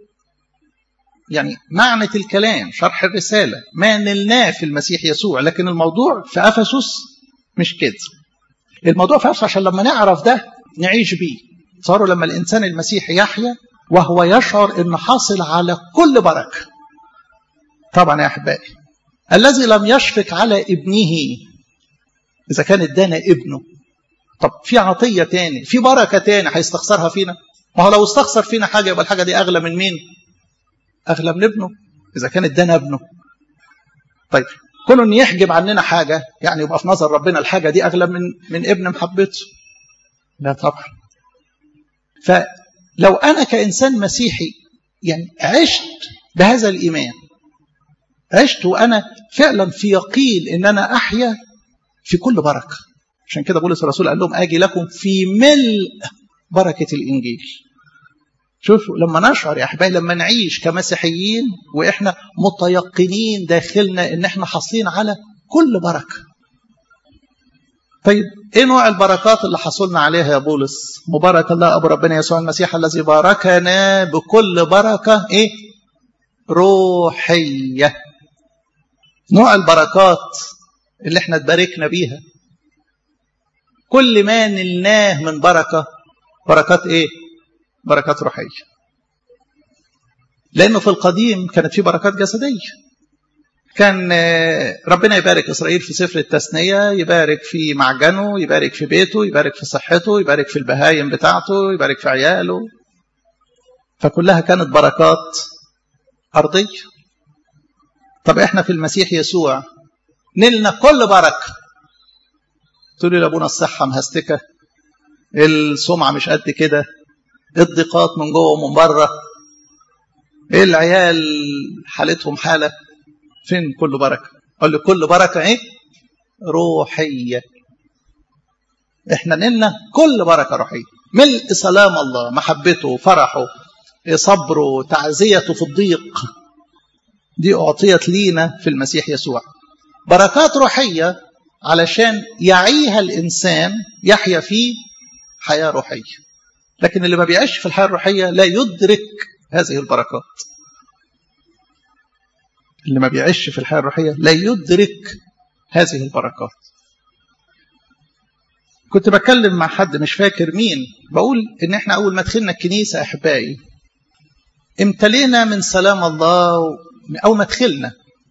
يعني معنى الكلام شرح الرسالة ما نلناه في المسيح يسوع لكن الموضوع في أفسس مش كده الموضوع في أفسس عشان لما نعرف ده نعيش بيه صاروا لما الإنسان المسيحي يحيا وهو يشعر أنه حاصل على كل بركة طبعا يا أحبائي الذي لم يشفق على ابنه إذا كان ادانا ابنه طب في عطية تاني في بركة تاني هيستخسرها فينا ما هو لو استخسر فينا حاجة يبقى الحاجة دي أغلى من مين أغلى من ابنه إذا كان ادانا ابنه طيب كون أن يحجب عننا حاجة يعني يبقى في نظر ربنا الحاجة دي أغلى من من ابن محبته لا طبعا فلو أنا كإنسان مسيحي يعني عشت بهذا الإيمان عشت وأنا فعلا في يقين أن أنا أحيا في كل بركة عشان كده بولس الرسول قال لهم آجي لكم في ملء بركة الإنجيل شوفوا لما نشعر يا أحبائي لما نعيش كمسيحيين وإحنا متيقنين داخلنا إن إحنا حاصلين على كل بركة طيب ايه نوع البركات اللي حصلنا عليها يا بولس مبارك الله ابو ربنا يسوع المسيح الذي باركنا بكل بركه ايه روحيه نوع البركات اللي احنا اتباركنا بيها كل ما نلناه من بركه بركات ايه بركات روحيه لانه في القديم كانت في بركات جسديه كان ربنا يبارك إسرائيل في سفر التثنية يبارك في معجنه يبارك في بيته يبارك في صحته يبارك في البهايم بتاعته يبارك في عياله فكلها كانت بركات أرضية طب إحنا في المسيح يسوع نلنا كل بركة تقول لي لأبونا الصحة مهستكة السمعة مش قد كده الضيقات من جوه ومن بره العيال حالتهم حالة فين كل بركة قال له كل بركة ايه روحية احنا نلنا كل بركة روحية ملء سلام الله محبته فرحه صبره تعزيته في الضيق دي أعطيت لينا في المسيح يسوع بركات روحية علشان يعيها الإنسان يحيا فيه حياة روحية لكن اللي ما بيعيش في الحياة الروحية لا يدرك هذه البركات اللي ما بيعيش في الحياة الروحية لا يدرك هذه البركات كنت بتكلم مع حد مش فاكر مين بقول ان احنا اول ما دخلنا الكنيسة احبائي امتلينا من سلام الله اول ما دخلنا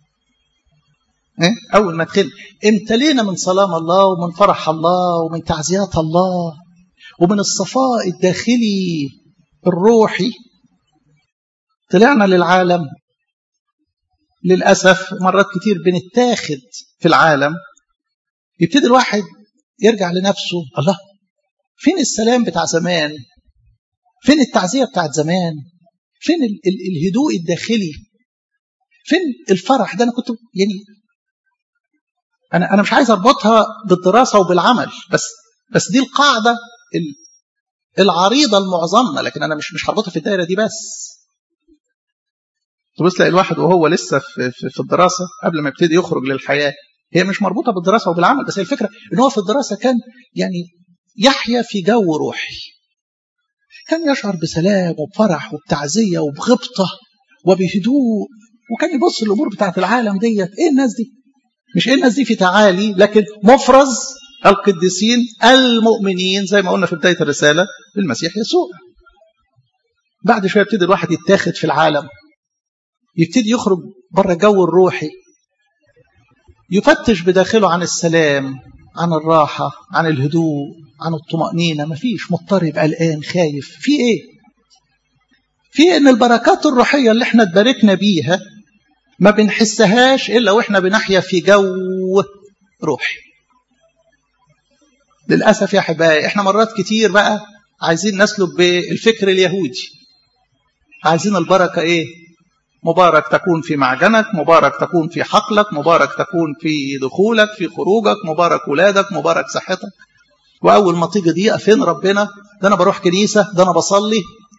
اول ما دخلنا امتلينا من سلام الله ومن فرح الله ومن تعزيات الله ومن الصفاء الداخلي الروحي طلعنا للعالم للأسف مرات كتير بنتاخد في العالم يبتدي الواحد يرجع لنفسه الله فين السلام بتاع زمان فين التعزية بتاعت زمان فين ال ال الهدوء الداخلي فين الفرح ده أنا كنت يعني أنا أنا مش عايز أربطها بالدراسة وبالعمل بس بس دي القاعدة العريضة المعظمة لكن أنا مش مش هربطها في الدايرة دي بس تبص تلاقي الواحد وهو لسه في, في, في الدراسة قبل ما يبتدي يخرج للحياة هي مش مربوطة بالدراسة وبالعمل بس هي الفكرة إن هو في الدراسة كان يعني يحيا في جو روحي كان يشعر بسلام وبفرح وبتعزية وبغبطة وبهدوء وكان يبص الأمور بتاعت العالم ديت إيه الناس دي مش إيه الناس دي في تعالي لكن مفرز القديسين المؤمنين زي ما قلنا في بداية الرسالة بالمسيح يسوع بعد شوية يبتدي الواحد يتاخد في العالم يبتدي يخرج بره الجو الروحي يفتش بداخله عن السلام عن الراحة عن الهدوء عن الطمأنينة مفيش مضطرب قلقان خايف في ايه في ان البركات الروحية اللي احنا اتباركنا بيها ما بنحسهاش الا واحنا بنحيا في جو روحي للأسف يا أحبائي احنا مرات كتير بقى عايزين نسلك بالفكر اليهودي عايزين البركة ايه مبارك تكون في معجنك مبارك تكون في حقلك مبارك تكون في دخولك في خروجك مبارك ولادك مبارك صحتك وأول ما تيجي دقيقة فين ربنا ده أنا بروح كنيسة ده أنا بصلي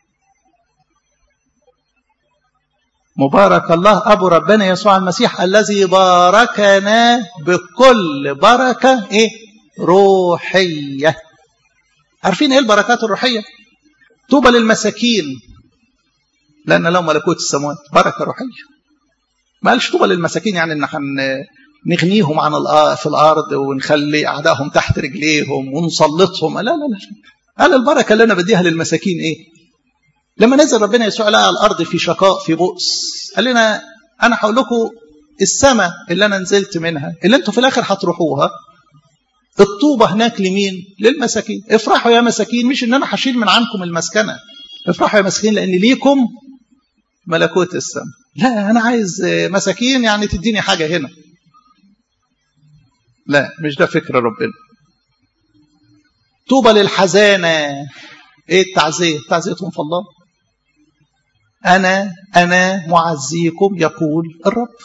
مبارك الله أبو ربنا يسوع المسيح الذي باركنا بكل بركة إيه روحية عارفين إيه البركات الروحية طوبى للمساكين لأن لهم ملكوت السماوات بركة روحية ما قالش طوبى للمساكين يعني إن نغنيهم عن في الأرض ونخلي أعدائهم تحت رجليهم ونسلطهم لا لا لا قال البركة اللي أنا بديها للمساكين إيه لما نزل ربنا يسوع لقى الأرض في شقاء في بؤس قال لنا أنا هقول لكم السماء اللي أنا نزلت منها اللي أنتوا في الآخر هتروحوها الطوبة هناك لمين للمساكين افرحوا يا مساكين مش إن أنا هشيل من عنكم المسكنة افرحوا يا مساكين لأن ليكم ملكوت السماء لا أنا عايز مساكين يعني تديني حاجة هنا لا مش ده فكر ربنا طوبى للحزانة ايه التعزية تعزيتهم في الله أنا أنا معزيكم يقول الرب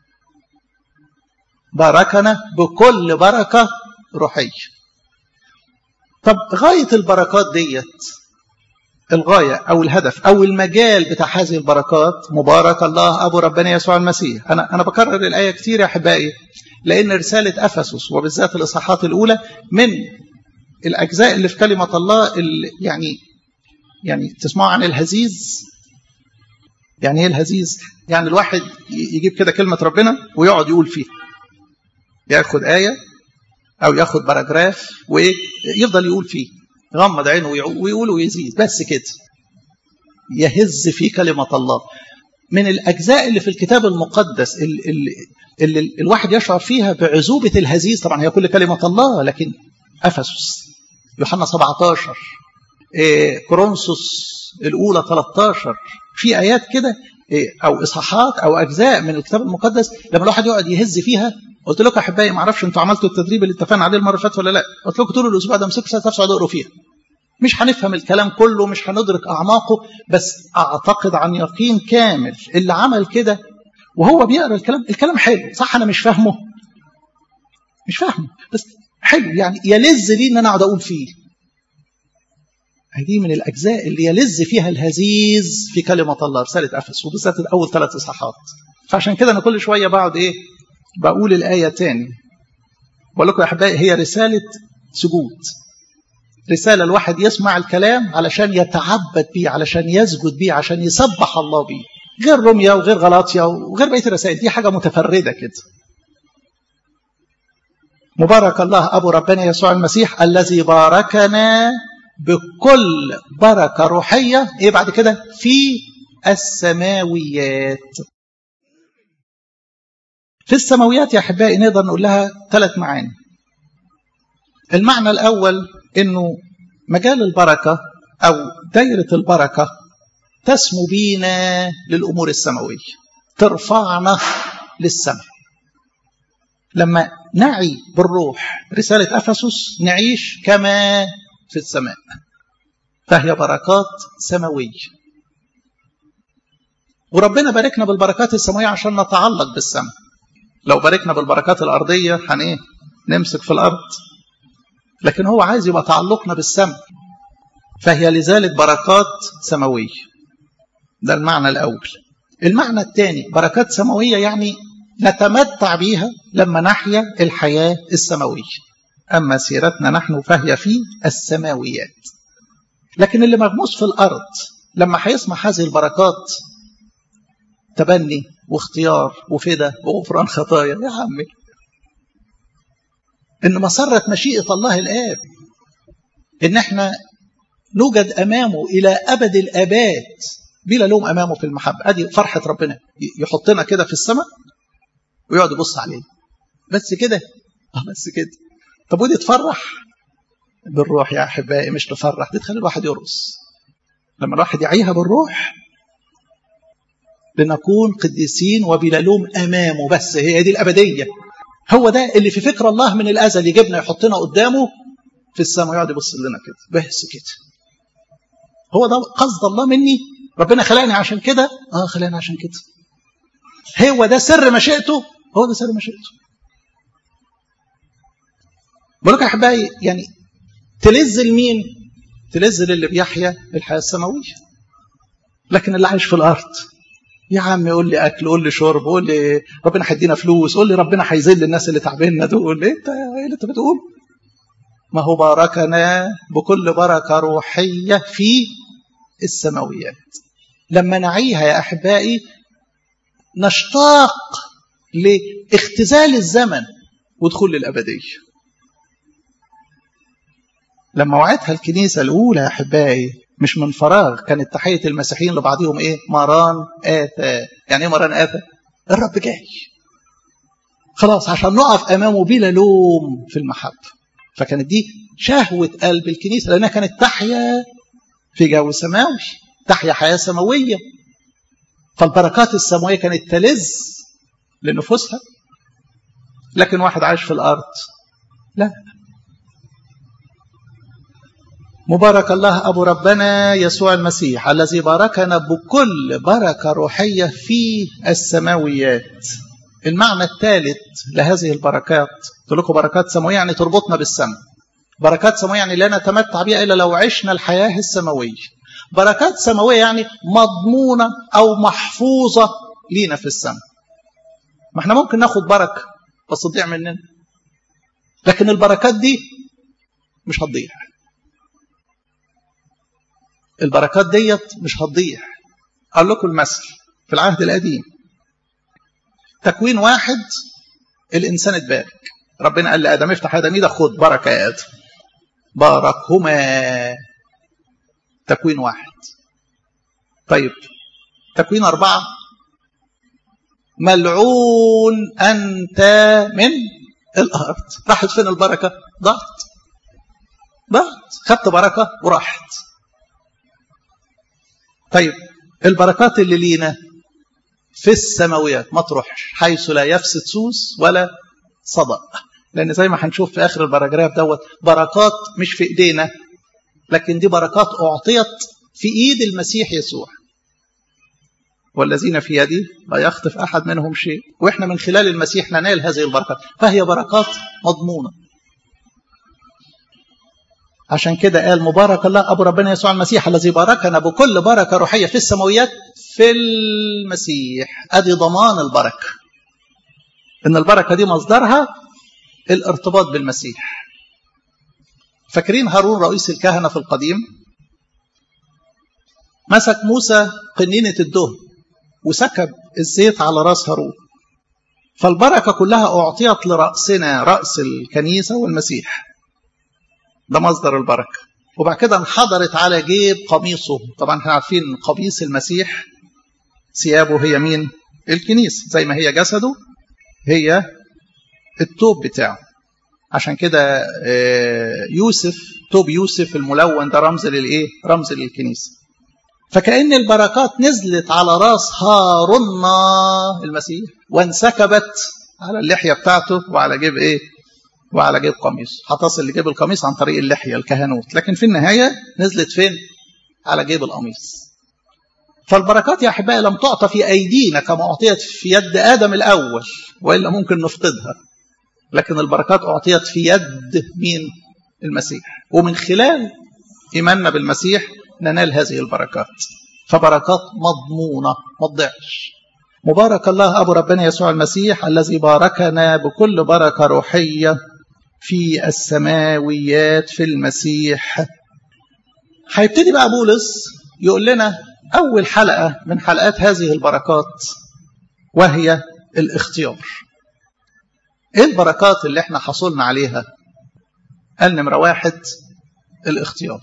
باركنا بكل بركة روحية طب غاية البركات ديت الغاية أو الهدف أو المجال بتاع هذه البركات مبارك الله أبو ربنا يسوع المسيح أنا أنا بكرر الآية كتير يا أحبائي لأن رسالة أفسس وبالذات الإصحاحات الأولى من الأجزاء اللي في كلمة الله اللي يعني يعني تسمعوا عن الهزيز يعني ايه الهزيز يعني الواحد يجيب كده كلمة ربنا ويقعد يقول فيها ياخد آية أو ياخد باراجراف ويفضل يقول فيه غمض عينه ويقول ويزيد بس كده يهز في كلمة الله من الأجزاء اللي في الكتاب المقدس اللي, اللي, اللي الواحد يشعر فيها بعزوبة الهزيز طبعا هي كل كلمة الله لكن أفسس يوحنا 17 إيه كورنثوس الأولى 13 في آيات كده إيه أو إصحاحات أو أجزاء من الكتاب المقدس لما الواحد يقعد يهز فيها قلت لكم أحبائي ما أعرفش أنتوا عملتوا التدريب اللي اتفقنا عليه المرة اللي فاتت ولا لا قلت لكم طول الأسبوع ده امسكوا ساعة تقعدوا اقروا فيها مش هنفهم الكلام كله مش هندرك أعماقه بس أعتقد عن يقين كامل اللي عمل كده وهو بيقرا الكلام الكلام حلو صح انا مش فاهمه مش فاهمه بس حلو يعني يلذ لي ان انا اقعد اقول فيه هذه من الاجزاء اللي يلذ فيها الهزيز في كلمه الله رساله افس وبالذات اول ثلاث اصحاحات فعشان كده انا كل شويه بقعد ايه بقول الايه تاني بقول لكم يا احبائي هي رساله سجود رسالة الواحد يسمع الكلام علشان يتعبد بيه علشان يسجد بيه عشان يسبح الله بيه غير روميا وغير غلاطيا وغير بقية الرسائل دي حاجة متفردة كده مبارك الله أبو ربنا يسوع المسيح الذي باركنا بكل بركة روحية إيه بعد كده في السماويات في السماويات يا أحبائي نقدر نقول لها ثلاث معاني المعنى الأول أنه مجال البركة أو دايرة البركة تسمو بينا للأمور السماوية ترفعنا للسماء لما نعي بالروح رسالة أفسس نعيش كما في السماء فهي بركات سماوية وربنا باركنا بالبركات السماوية عشان نتعلق بالسماء لو باركنا بالبركات الأرضية هن إيه نمسك في الأرض لكن هو عايز يبقى تعلقنا بالسماء فهي لذلك بركات سماوية ده المعنى الأول المعنى الثاني بركات سماوية يعني نتمتع بيها لما نحيا الحياة السماوية أما سيرتنا نحن فهي في السماويات لكن اللي مغموس في الأرض لما هيسمع هذه البركات تبني واختيار وفدا وغفران خطايا يا عمي ان مسرة مشيئة الله الآب ان احنا نوجد امامه الى ابد الاباد بلا لوم امامه في المحبة ادي فرحة ربنا يحطنا كده في السماء ويقعد يبص عليه بس كده اه بس كده طب ودي تفرح بالروح يا احبائي مش تفرح دي تخلي الواحد يرقص لما الواحد يعيها بالروح لنكون قديسين وبلا لوم امامه بس هي دي الابديه هو ده اللي في فكر الله من الازل يجيبنا يحطنا قدامه في السماء يقعد يبص لنا كده بس كده هو ده قصد الله مني ربنا خلقني عشان كده اه خلقني عشان كده هو ده سر مشيئته هو ده سر مشيئته بقول لك يا احبائي يعني تلذ لمين تلذ للي بيحيا الحياه السماويه لكن اللي عايش في الارض يا عم قول لي اكل قول لي شرب قول لي ربنا هيدينا فلوس قول لي ربنا هيذل الناس اللي تعبنا دول انت ايه اللي انت بتقول ما هو باركنا بكل بركه روحيه في السماويات لما نعيها يا احبائي نشتاق لاختزال الزمن ودخول الابديه لما وعدها الكنيسه الاولى يا احبائي مش من فراغ كانت تحية المسيحيين لبعضهم ايه مران آتى يعني ايه مران آتى الرب جاي خلاص عشان نقف امامه بلا لوم في المحبة فكانت دي شهوة قلب الكنيسة لانها كانت تحيا في جو سماوي تحيا حياة سماوية فالبركات السماوية كانت تلذ لنفوسها لكن واحد عايش في الارض لا مبارك الله أبو ربنا يسوع المسيح الذي باركنا بكل بركة روحية في السماويات المعنى الثالث لهذه البركات قلت لكم بركات سماوية يعني تربطنا بالسماء بركات سماوية يعني لا نتمتع بها إلا لو عشنا الحياة السماوية بركات سماوية يعني مضمونة أو محفوظة لينا في السماء ما احنا ممكن ناخد بركة بس تضيع مننا لكن البركات دي مش هتضيع البركات ديت مش هتضيع اقول لكم المثل في العهد القديم تكوين واحد الانسان اتبارك ربنا قال لادم افتح ادم ايدك خد بركه يا ادم باركهما تكوين واحد طيب تكوين اربعه ملعون انت من الارض راحت فين البركه ضاعت ضاعت خدت بركه وراحت طيب البركات اللي لينا في السماويات ما تروحش حيث لا يفسد سوس ولا صدأ لأن زي ما هنشوف في آخر البراجراف دوت بركات مش في إيدينا لكن دي بركات أعطيت في إيد المسيح يسوع والذين في يدي لا يخطف أحد منهم شيء وإحنا من خلال المسيح ننال هذه البركات فهي بركات مضمونة عشان كده قال مبارك الله أبو ربنا يسوع المسيح الذي باركنا بكل بركة روحية في السماويات في المسيح أدي ضمان البركة إن البركة دي مصدرها الارتباط بالمسيح فاكرين هارون رئيس الكهنة في القديم مسك موسى قنينة الدهن وسكب الزيت على راس هارون فالبركة كلها أعطيت لرأسنا رأس الكنيسة والمسيح ده مصدر البركة وبعد كده انحدرت على جيب قميصه طبعا احنا عارفين قميص المسيح ثيابه هي مين الكنيسة زي ما هي جسده هي التوب بتاعه عشان كده يوسف توب يوسف الملون ده رمز للايه رمز للكنيسه فكأن البركات نزلت على راس هارون المسيح وانسكبت على اللحية بتاعته وعلى جيب ايه وعلى جيب قميص هتصل لجيب القميص عن طريق اللحية الكهنوت لكن في النهاية نزلت فين على جيب القميص فالبركات يا أحبائي لم تعطى في أيدينا كما أعطيت في يد آدم الأول وإلا ممكن نفقدها لكن البركات أعطيت في يد مين المسيح ومن خلال إيماننا بالمسيح ننال هذه البركات فبركات مضمونة ما تضيعش مبارك الله أبو ربنا يسوع المسيح الذي باركنا بكل بركة روحية في السماويات في المسيح هيبتدي بقى بولس يقول لنا أول حلقة من حلقات هذه البركات وهي الاختيار ايه البركات اللي احنا حصلنا عليها قال نمرة واحد الاختيار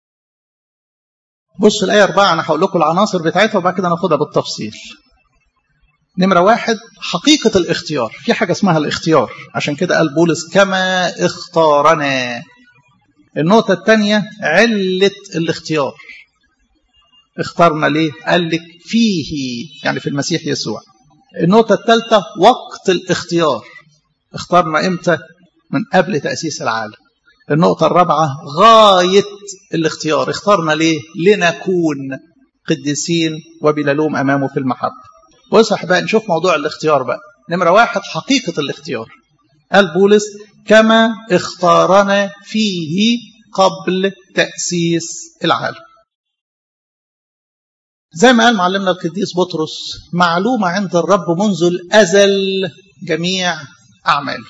بص الآية أربعة أنا هقول لكم العناصر بتاعتها وبعد كده ناخدها بالتفصيل نمرة واحد حقيقة الاختيار في حاجة اسمها الاختيار عشان كده قال بولس كما اختارنا النقطة الثانية علة الاختيار اختارنا ليه قال لك فيه يعني في المسيح يسوع النقطة الثالثة وقت الاختيار اختارنا امتى من قبل تأسيس العالم النقطة الرابعة غاية الاختيار اختارنا ليه لنكون قديسين وبلا لوم أمامه في المحبة وصح بقى نشوف موضوع الاختيار بقى نمرة واحد حقيقة الاختيار قال بولس كما اختارنا فيه قبل تأسيس العالم زي ما قال معلمنا القديس بطرس معلومة عند الرب منذ الأزل جميع أعماله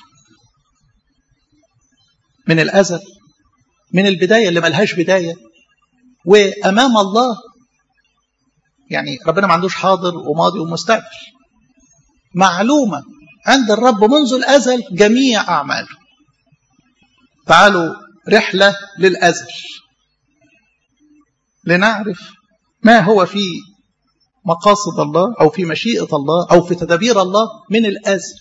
من الأزل من البداية اللي ملهاش بداية وأمام الله يعني ربنا ما عندوش حاضر وماضي ومستقبل معلومة عند الرب منذ الأزل جميع أعماله تعالوا رحلة للأزل لنعرف ما هو في مقاصد الله أو في مشيئة الله أو في تدابير الله من الأزل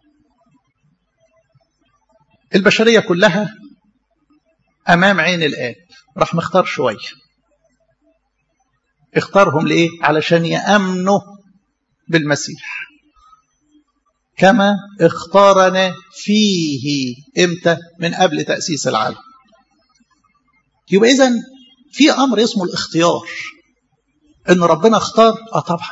البشرية كلها أمام عين الآب راح مختار شوية اختارهم لإيه؟ علشان يأمنوا بالمسيح كما اختارنا فيه امتى من قبل تأسيس العالم يبقى إذن في أمر اسمه الاختيار إن ربنا اختار آه طبعا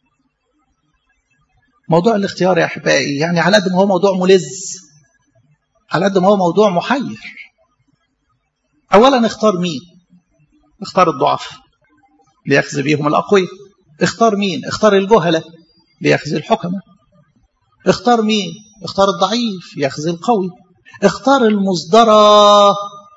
موضوع الاختيار يا أحبائي يعني على قد ما هو موضوع ملذ على قد ما هو موضوع محير أولا اختار مين اختار الضعفاء ليخزي بيهم الأقوياء اختار مين اختار الجهلة ليخزي الحكمة اختار مين اختار الضعيف يخزي القوي اختار المصدرة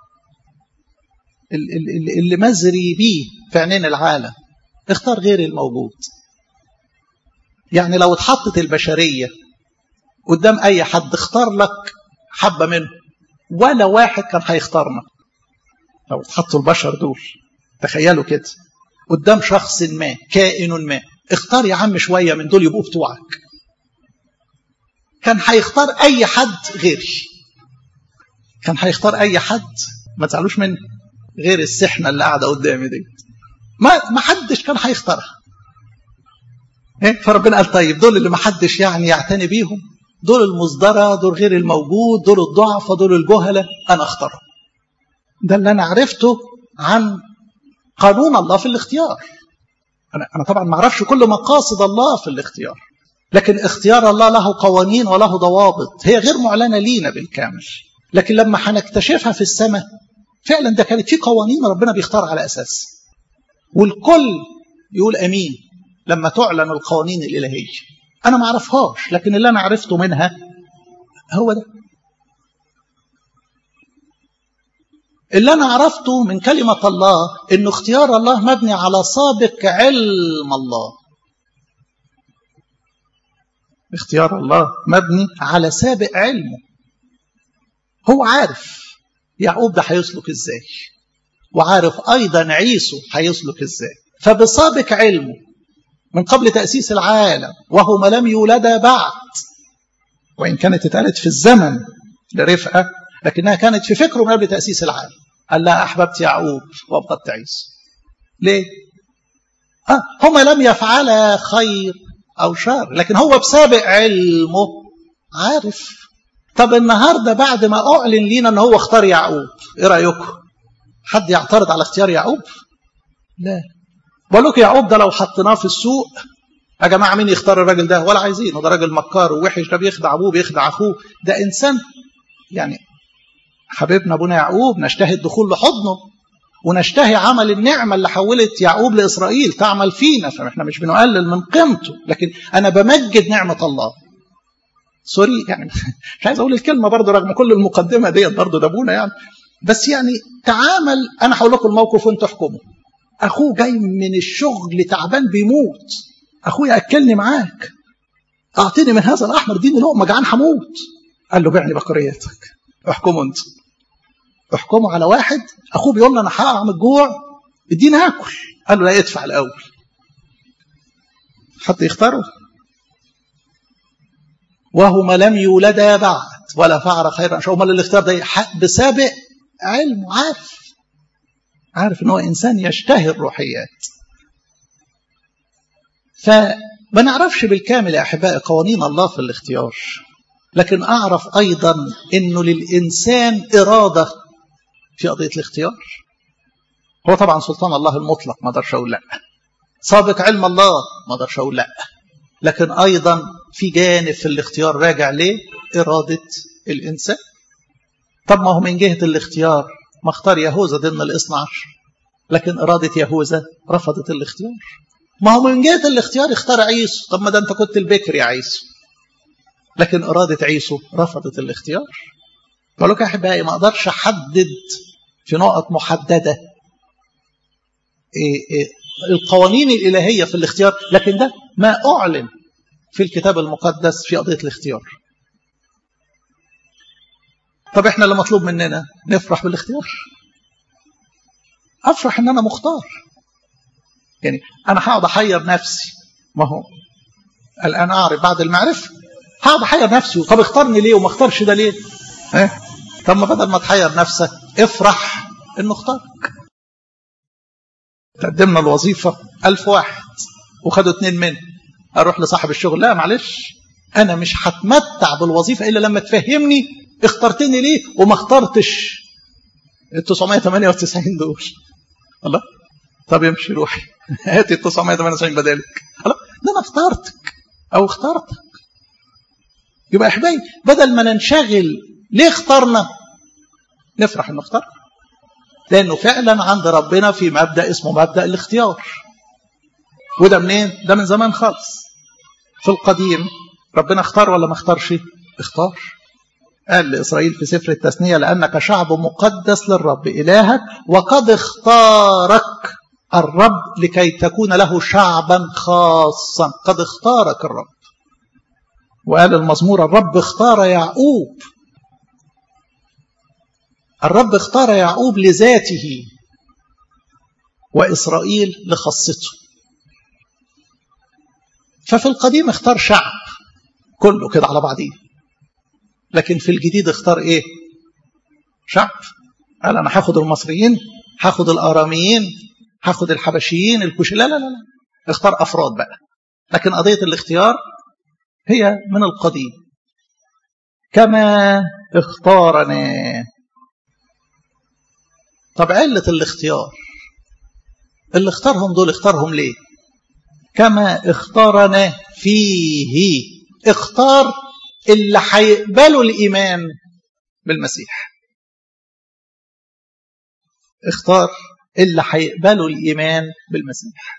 اللي مزري بيه في عينين العالم اختار غير الموجود يعني لو اتحطت البشرية قدام أي حد اختار لك حبة منه ولا واحد كان هيختارنا لو اتحطوا البشر دول تخيلوا كده قدام شخص ما كائن ما اختار يا عم شوية من دول يبقوا بتوعك كان هيختار أي حد غيري كان هيختار أي حد ما تزعلوش مني غير السحنة اللي قاعدة قدامي دي ما ما حدش كان هيختارها إيه؟ فربنا قال طيب دول اللي ما حدش يعني يعتني بيهم دول المصدرة دول غير الموجود دول الضعفة دول الجهلة أنا اختارهم ده اللي أنا عرفته عن قانون الله في الاختيار أنا, أنا طبعا ما أعرفش كل مقاصد الله في الاختيار لكن اختيار الله له قوانين وله ضوابط هي غير معلنة لينا بالكامل لكن لما هنكتشفها في السماء فعلا ده كانت في قوانين ربنا بيختار على أساس والكل يقول أمين لما تعلن القوانين الإلهية أنا ما أعرفهاش لكن اللي أنا عرفته منها هو ده اللي أنا عرفته من كلمة الله إن اختيار الله مبني على سابق علم الله اختيار الله مبني على سابق علمه هو عارف يعقوب ده هيسلك ازاي وعارف ايضا عيسو هيسلك ازاي فبسابق علمه من قبل تأسيس العالم وهو ما لم يولد بعد وإن كانت اتقالت في الزمن لرفقة لكنها كانت في فكره من قبل تأسيس العالم قال لا أحببت يعقوب وأبغضت عيسو ليه؟ آه هما لم يفعلا خير أو شر لكن هو بسابق علمه عارف طب النهاردة بعد ما أعلن لينا أن هو اختار يعقوب إيه رأيكم حد يعترض على اختيار يعقوب لا بقول لكم يعقوب ده لو حطيناه في السوق يا جماعة مين يختار الراجل ده ولا عايزينه ده راجل مكار ووحش ده بيخدع أبوه بيخدع أخوه ده إنسان يعني حبيبنا أبونا يعقوب نشتهي الدخول لحضنه ونشتهي عمل النعمة اللي حولت يعقوب لإسرائيل تعمل فينا فإحنا مش بنقلل من قيمته لكن أنا بمجد نعمة الله سوري يعني مش عايز أقول الكلمة برضه رغم كل المقدمة ديت برضه ده أبونا يعني بس يعني تعامل أنا هقول لكم الموقف وأنتوا احكموا أخوه جاي من الشغل تعبان بيموت أخويا أكلني معاك أعطيني من هذا الأحمر اديني لقمة جعان هموت قال له بعني بكرياتك احكموا أنتوا احكموا على واحد اخوه بيقول له انا هقع من الجوع اديني اكل قال له لا ادفع الاول حد يختاره وهما لم يولدا بعد ولا فعل خيرا شو امال الاختيار ده بسابق علمه عارف عارف ان هو انسان يشتهي الروحيات فما نعرفش بالكامل يا احبائي قوانين الله في الاختيار لكن اعرف ايضا انه للانسان اراده في قضية الاختيار هو طبعا سلطان الله المطلق ما اقدرش اقول لا سابق علم الله ما اقدرش اقول لا لكن ايضا في جانب في الاختيار راجع ليه إرادة الإنسان طب ما هو من جهة الاختيار ما اختار يهوذا ضمن الاثنى عشر لكن إرادة يهوذا رفضت الاختيار ما هو من جهة الاختيار اختار عيسو طب ما ده انت كنت البكر يا عيسو لكن إرادة عيسو رفضت الاختيار بقول لك يا أحبائي ما أقدرش أحدد في نقط محددة إيه إيه القوانين الإلهية في الاختيار لكن ده ما أعلن في الكتاب المقدس في قضية الاختيار طب احنا اللي مطلوب مننا نفرح بالاختيار افرح ان انا مختار يعني انا هقعد احير نفسي ما هو الان اعرف بعد المعرفه هقعد احير نفسي طب اختارني ليه وما اختارش ده ليه اه؟ طب ما بدل ما تحير نفسك افرح انه اختارك تقدمنا الوظيفه ألف واحد وخدوا اتنين منه اروح لصاحب الشغل لا معلش انا مش هتمتع بالوظيفه الا لما تفهمني اخترتني ليه وما اخترتش ال 998 دول الله طب يمشي روحي هاتي ال 998 بدالك الله ده انا اخترتك او اخترتك يبقى يا احبائي بدل ما ننشغل ليه اخترنا نفرح انه اختار لانه فعلا عند ربنا في مبدا اسمه مبدا الاختيار وده منين ده من زمان خالص في القديم ربنا اختار ولا ما اختارش اختار قال لإسرائيل في سفر التثنية لأنك شعب مقدس للرب إلهك وقد اختارك الرب لكي تكون له شعبا خاصا قد اختارك الرب وقال المزمور الرب اختار يعقوب الرب اختار يعقوب لذاته وإسرائيل لخاصته ففي القديم اختار شعب كله كده على بعضيه لكن في الجديد اختار ايه شعب قال انا هاخد المصريين هاخد الاراميين هاخد الحبشيين الكوش لا لا لا لا اختار افراد بقى لكن قضيه الاختيار هي من القديم كما اختارنا طب علة الاختيار اللي اختارهم دول اختارهم ليه كما اختارنا فيه اختار اللي هيقبلوا الإيمان بالمسيح اختار اللي هيقبلوا الإيمان بالمسيح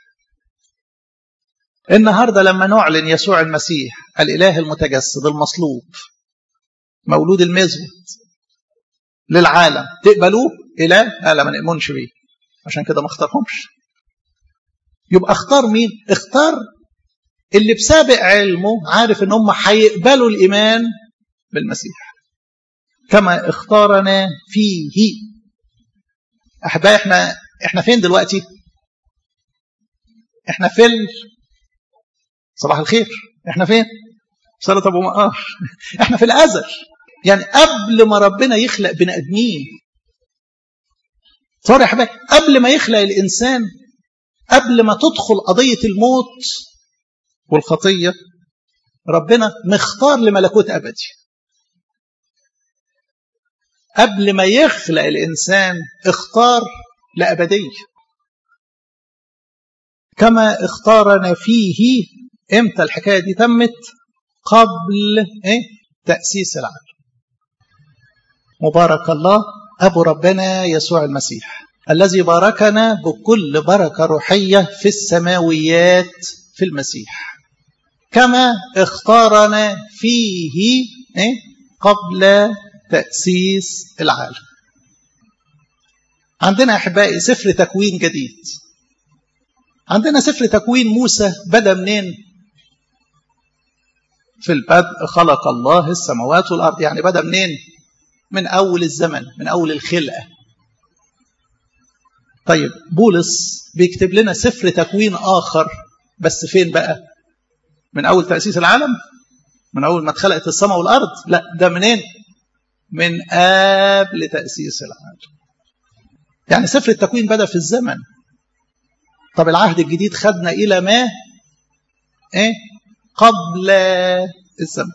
النهاردة لما نعلن يسوع المسيح الإله المتجسد المصلوب مولود المزود للعالم تقبلوه إله لا لا ما نؤمنش بيه عشان كده ما اختارهمش يبقى اختار مين اختار اللي بسابق علمه عارف ان هم هيقبلوا الايمان بالمسيح كما اختارنا فيه احبائي احنا احنا فين دلوقتي احنا في ال... صباح الخير احنا فين صلاة ابو مقار احنا في الازل يعني قبل ما ربنا يخلق بني ادمين صار يا حبايبي قبل ما يخلق الانسان قبل ما تدخل قضيه الموت والخطيه ربنا مختار لملكوت ابدي قبل ما يخلق الانسان اختار لابديه كما اختارنا فيه امتى الحكايه دي تمت قبل ايه تاسيس العالم مبارك الله ابو ربنا يسوع المسيح الذي باركنا بكل بركه روحيه في السماويات في المسيح كما اختارنا فيه ايه قبل تاسيس العالم عندنا احبائي سفر تكوين جديد عندنا سفر تكوين موسى بدا منين في البدء خلق الله السماوات والارض يعني بدا منين من اول الزمن من اول الخلقه طيب بولس بيكتب لنا سفر تكوين اخر بس فين بقى من اول تاسيس العالم من اول ما اتخلقت السماء والارض لا ده منين من قبل تاسيس العالم يعني سفر التكوين بدا في الزمن طب العهد الجديد خدنا الى ما ايه قبل الزمن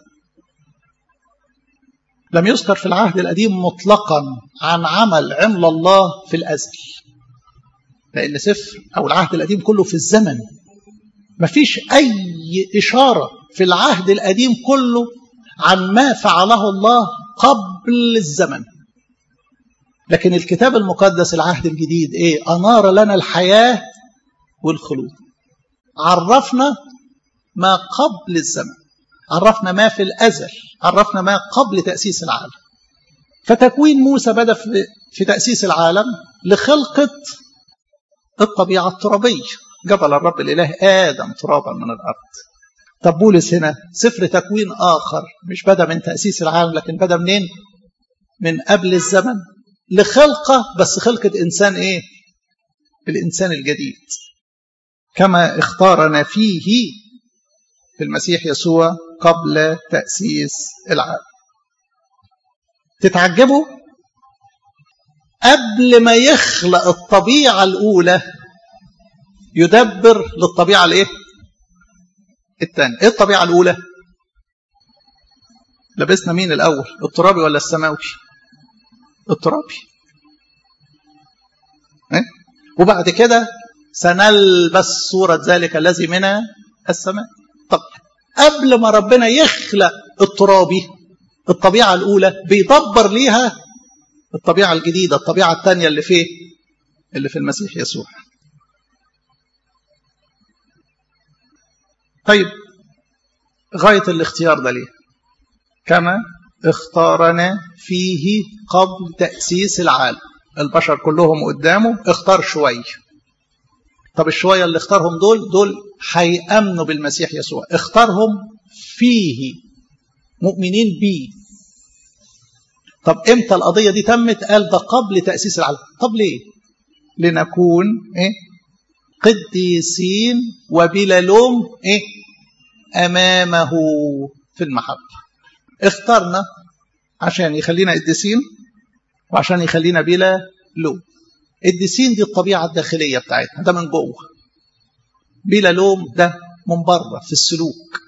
لم يذكر في العهد القديم مطلقا عن عمل عمل الله في الازل لان سفر او العهد القديم كله في الزمن ما فيش اي اشاره في العهد القديم كله عن ما فعله الله قبل الزمن لكن الكتاب المقدس العهد الجديد ايه انار لنا الحياه والخلود عرفنا ما قبل الزمن عرفنا ما في الازل عرفنا ما قبل تاسيس العالم فتكوين موسى بدا في تاسيس العالم لخلقه الطبيعه الترابيه جبل الرب الاله ادم ترابا من الارض طب بولس هنا سفر تكوين اخر مش بدا من تاسيس العالم لكن بدا منين من قبل الزمن لخلقه بس خلقه انسان ايه الانسان الجديد كما اختارنا فيه في المسيح يسوع قبل تأسيس العالم تتعجبوا قبل ما يخلق الطبيعة الأولى يدبر للطبيعة الإيه؟ الثانية إيه الطبيعة الأولى؟ لبسنا مين الأول؟ الترابي ولا السماوي؟ الترابي إيه؟ وبعد كده سنلبس صورة ذلك الذي من السماء طب قبل ما ربنا يخلق الترابي الطبيعة الأولى بيدبر ليها الطبيعة الجديدة الطبيعة الثانية اللي فيه اللي في المسيح يسوع طيب غاية الاختيار ده ليه كما اختارنا فيه قبل تأسيس العالم البشر كلهم قدامه اختار شويه طب الشويه اللي اختارهم دول دول هيامنوا بالمسيح يسوع اختارهم فيه مؤمنين بيه طب امتى القضيه دي تمت قال ده قبل تاسيس العالم طب ليه لنكون ايه قديسين وبلا لوم ايه امامه في المحبه اختارنا عشان يخلينا قديسين وعشان يخلينا بلا لوم الديسين دي الطبيعة الداخلية بتاعتنا ده من جوه بلا لوم ده من بره في السلوك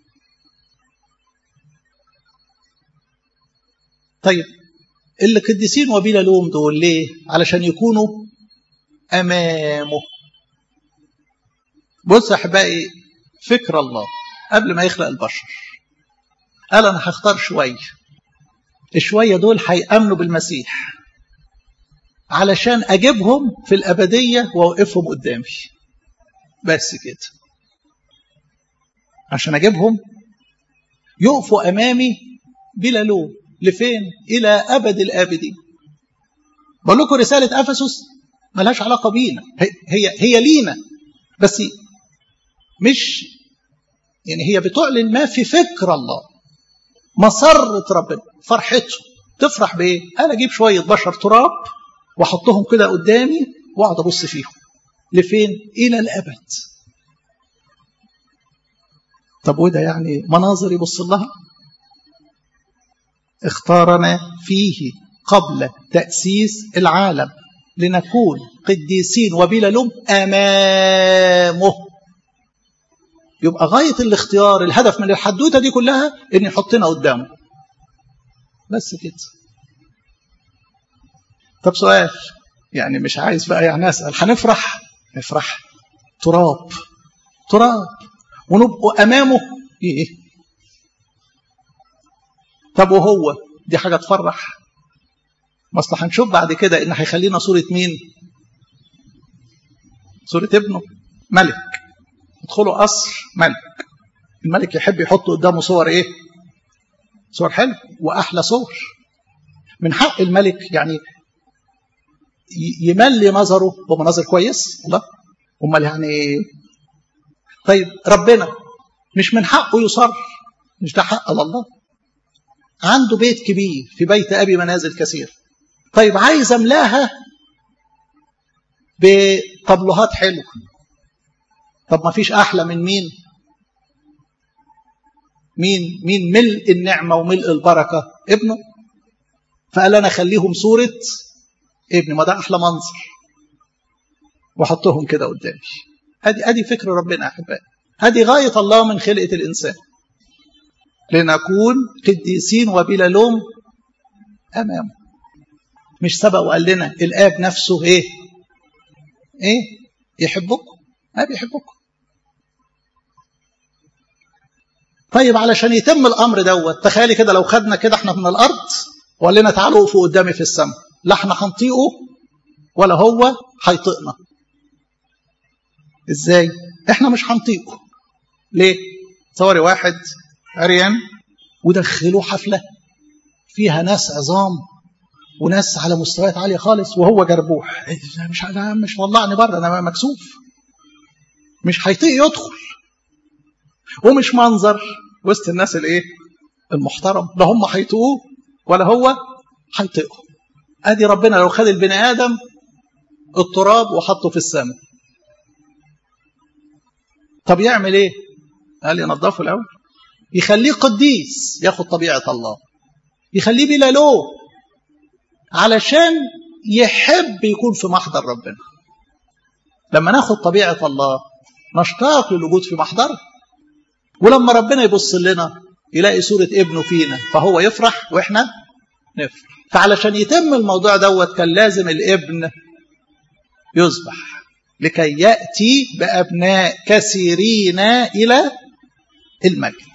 طيب اللي قديسين وبلا لوم دول ليه علشان يكونوا أمامه بص يا احبائي فكر الله قبل ما يخلق البشر قال انا هختار شويه الشويه دول هيامنوا بالمسيح علشان اجيبهم في الابديه واوقفهم قدامي بس كده عشان اجيبهم يقفوا امامي بلا لوم لفين الى ابد الابدين بقول لكم رساله افسس ملهاش علاقه بينا هي هي لينا بس مش يعني هي بتعلن ما في فكر الله مسرة ربنا فرحته تفرح بايه؟ انا اجيب شويه بشر تراب واحطهم كده قدامي واقعد ابص فيهم لفين؟ الى الابد طب وده يعني مناظر يبص لها اختارنا فيه قبل تأسيس العالم لنكون قديسين وبلا لوم أمامه يبقى غاية الاختيار الهدف من الحدوتة دي كلها ان يحطنا قدامه بس كده طب سؤال يعني مش عايز بقى يعني اسال هنفرح نفرح تراب تراب ونبقوا امامه ايه طب وهو دي حاجه تفرح ما اصل هنشوف بعد كده ان هيخلينا صوره مين صوره ابنه ملك يدخلوا قصر ملك الملك يحب يحط قدامه صور ايه صور حلو واحلى صور من حق الملك يعني يملي نظره بمناظر كويس الله امال يعني طيب ربنا مش من حقه يصر مش ده حق الله عنده بيت كبير في بيت ابي منازل كثير طيب عايز املاها بطبلوهات حلوه طب ما فيش احلى من مين مين مين ملء النعمه وملء البركه ابنه فقال انا اخليهم صوره ابني ما ده احلى منظر واحطهم كده قدامي ادي ادي فكر ربنا يا احبائي هذه غايه الله من خلقه الانسان لنكون قديسين وبلا لوم امامه مش سبق وقال لنا الاب نفسه ايه ايه يحبكم ما بيحبكم طيب علشان يتم الامر دوت تخيلي كده لو خدنا كده احنا من الارض وقال لنا تعالوا وقفوا قدامي في السماء لا احنا هنطيقه ولا هو هيطيقنا ازاي احنا مش هنطيقه ليه تصوري واحد عريان ودخلوه حفله فيها ناس عظام وناس على مستويات عاليه خالص وهو جربوح مش انا مش طلعني بره انا مكسوف مش هيطيق يدخل ومش منظر وسط الناس الايه المحترم لا هم هيطيقوه ولا هو هيطيقه ادي ربنا لو خد البني ادم التراب وحطه في السماء طب يعمل ايه قال ينضفه الاول يخليه قديس ياخد طبيعه الله يخليه بلا لوم علشان يحب يكون في محضر ربنا لما ناخد طبيعه الله نشتاق للوجود في محضره ولما ربنا يبص لنا يلاقي صورة ابنه فينا فهو يفرح واحنا نفرح فعلشان يتم الموضوع دوت كان لازم الابن يذبح لكي يأتي بأبناء كثيرين إلى المجد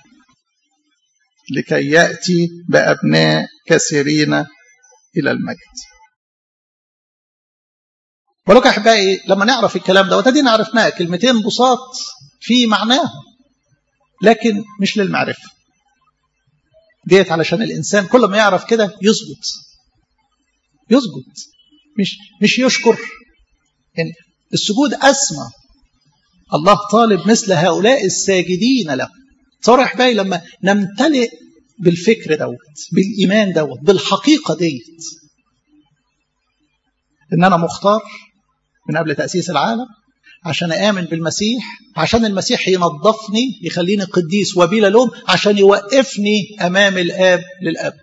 لكي يأتي بأبناء كثيرين إلى المجد ولك أحبائي لما نعرف الكلام ده وتدينا عرفناه كلمتين بساط في معناه لكن مش للمعرفة ديت علشان الإنسان كل ما يعرف كده يظبط يظبط مش مش يشكر يعني السجود أسمى الله طالب مثل هؤلاء الساجدين له تصور يا احبائي لما نمتلئ بالفكر دوت بالإيمان دوت بالحقيقة ديت إن أنا مختار من قبل تأسيس العالم عشان آمن بالمسيح عشان المسيح ينظفني يخليني قديس وبلا لوم عشان يوقفني أمام الآب للأبد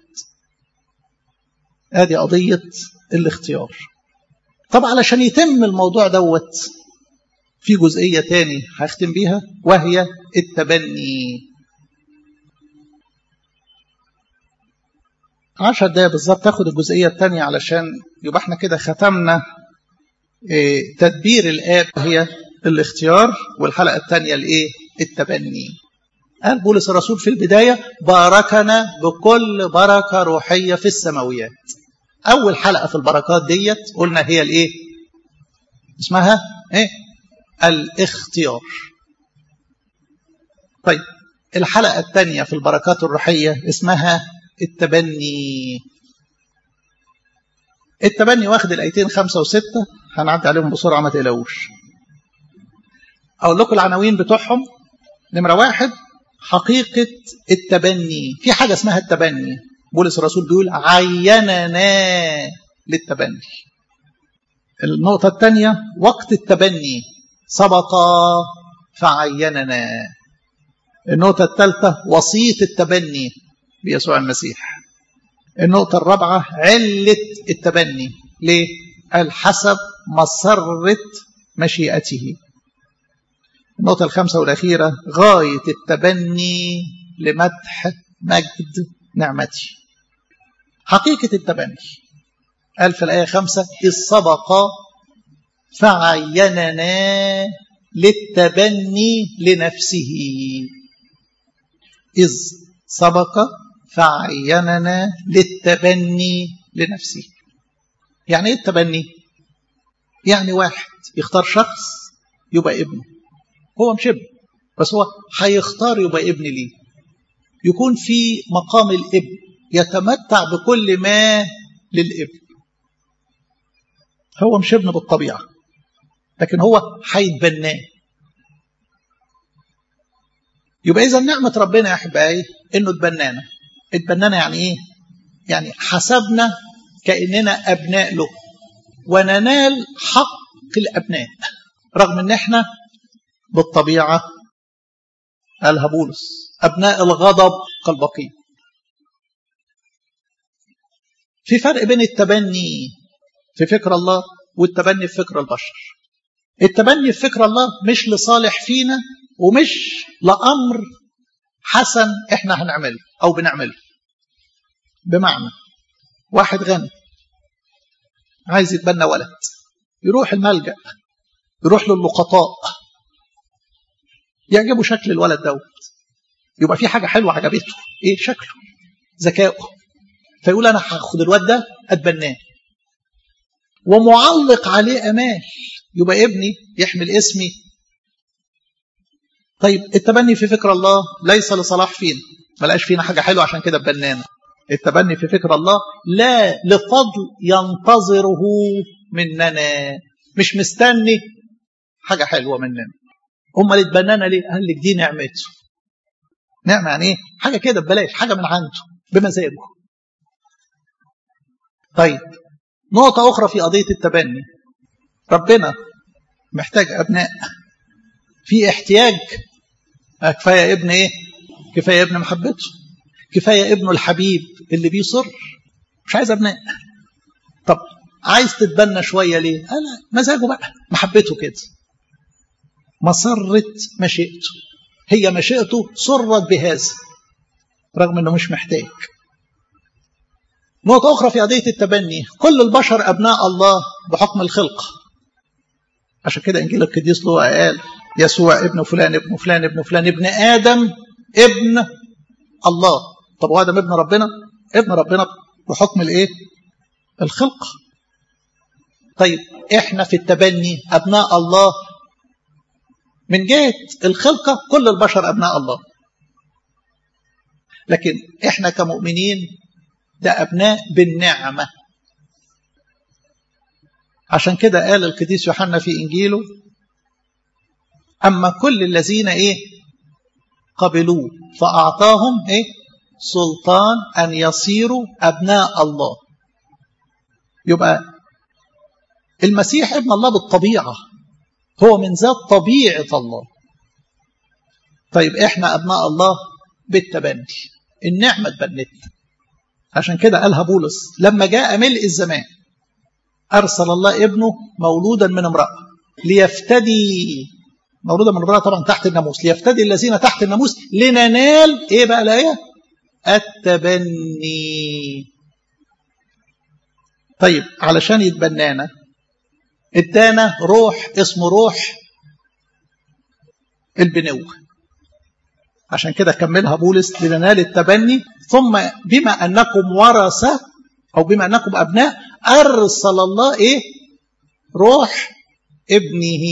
هذه قضية الاختيار طب علشان يتم الموضوع دوت في جزئية تاني هختم بيها وهي التبني عشر دقايق بالظبط تاخد الجزئية التانية علشان يبقى احنا كده ختمنا تدبير الآب هي الاختيار والحلقة الثانية الايه التبني قال بولس الرسول في البداية باركنا بكل بركة روحية في السماويات أول حلقة في البركات ديت قلنا هي الايه اسمها ايه الاختيار طيب الحلقة الثانية في البركات الروحية اسمها التبني التبني واخد الايتين خمسة وستة هنعدي عليهم بسرعة ما تقلقوش أقول لكم العناوين بتوعهم نمرة واحد حقيقة التبني في حاجة اسمها التبني بولس الرسول بيقول عيننا للتبني النقطة الثانية وقت التبني سبق فعيننا النقطة الثالثة وصية التبني بيسوع المسيح النقطة الرابعة علة التبني ليه؟ قال حسب مسرة مشيئته النقطة الخامسة والأخيرة غاية التبني لمدح مجد نعمتي حقيقة التبني قال في الآية خمسة إذ سبق فعيننا للتبني لنفسه إذ سبق فعيننا للتبني لنفسه يعني ايه التبني يعني واحد يختار شخص يبقى ابنه هو مش ابن بس هو هيختار يبقى ابن ليه يكون في مقام الابن يتمتع بكل ما للابن هو مش ابن بالطبيعة لكن هو هيتبناه يبقى إذا نعمة ربنا يا أحبائي إنه اتبنانا اتبنانا يعني إيه؟ يعني حسبنا كأننا أبناء له وننال حق الأبناء رغم إن إحنا بالطبيعة قالها بولس أبناء الغضب كالبقية في فرق بين التبني في فكر الله والتبني في فكر البشر التبني في فكر الله مش لصالح فينا ومش لأمر حسن احنا هنعمله أو بنعمله بمعنى واحد غني عايز يتبنى ولد يروح الملجأ يروح للقطاء يعجبه شكل الولد دوت يبقى في حاجة حلوة عجبته ايه شكله ذكائه فيقول انا هاخد الواد ده اتبناه ومعلق عليه امال يبقى ابني يحمل اسمي طيب التبني في فكر الله ليس لصلاح فينا ما لقاش فينا حاجة حلوة عشان كده اتبنانا التبني في فكر الله لا لفضل ينتظره مننا مش مستني حاجة حلوة مننا هم اللي اتبنانا ليه قال لك دي نعمته نعمة يعني ايه حاجة كده ببلاش حاجة من عنده بمزاجه طيب نقطة أخرى في قضية التبني ربنا محتاج أبناء في احتياج كفاية ابن ايه كفاية ابن محبته كفاية ابنه الحبيب اللي بيصر مش عايز أبناء طب عايز تتبنى شوية ليه قال مزاجه بقى محبته كده مسرة مشيئته هي مشيئته سرت بهذا رغم انه مش محتاج نقطة أخرى في قضية التبني كل البشر أبناء الله بحكم الخلقة عشان كده إنجيل القديس لوقا قال يسوع ابن فلان ابن فلان ابن فلان ابن آدم ابن الله طب وآدم ابن ربنا ابن ربنا بحكم الإيه الخلقة طيب إحنا في التبني أبناء الله من جهة الخلقة كل البشر أبناء الله لكن إحنا كمؤمنين ده أبناء بالنعمة عشان كده قال القديس يوحنا في إنجيله أما كل الذين إيه قبلوه فأعطاهم إيه سلطان أن يصيروا أبناء الله يبقى المسيح ابن الله بالطبيعة هو من ذات طبيعة الله طيب إحنا أبناء الله بالتبني النعمة تبنتنا عشان كده قالها بولس لما جاء ملء الزمان أرسل الله ابنه مولودا من امرأة ليفتدي مولودا من امرأة طبعا تحت الناموس ليفتدي الذين تحت الناموس لننال إيه بقى الآية التبني طيب علشان يتبنانا ادانا روح اسمه روح البنوة عشان كده كملها بولس لننال التبني ثم بما أنكم ورثة أو بما أنكم أبناء أرسل الله إيه روح ابنه